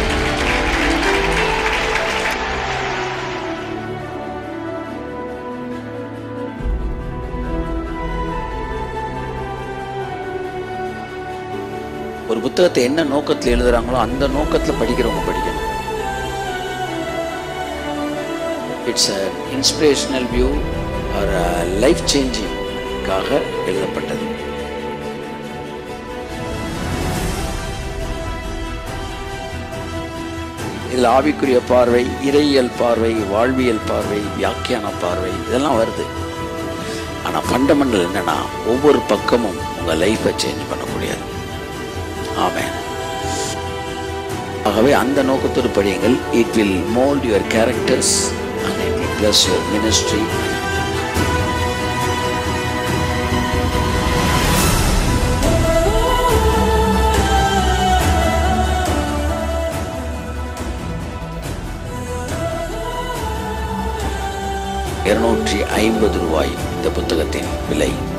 ஒரு புத்தகத்தை என்ன நோக்கத்தில் எழுதுறாங்களோ அந்த நோக்கத்தில் படிக்கிறவங்க படிக்கணும் it's a inspirational view or life சேஞ்சிங்காக எழுதப்பட்டது இதில் ஆவிக்குரிய பார்வை இறையியல் பார்வை வாழ்வியல் பார்வை வியாக்கியான பார்வை இதெல்லாம் வருது ஆனால் ஃபண்டமெண்டல் என்னன்னா ஒவ்வொரு பக்கமும் உங்கள் லைஃப்பை சேஞ்ச் பண்ணக்கூடியது ஆமென் ஆகவே அந்த நோக்கத்தோடு படியுங்கள் it will mould your characters and it will bless your ministry இருநூற்றி ஐம்பது ரூபாய் இந்த புத்தகத்தின் விலை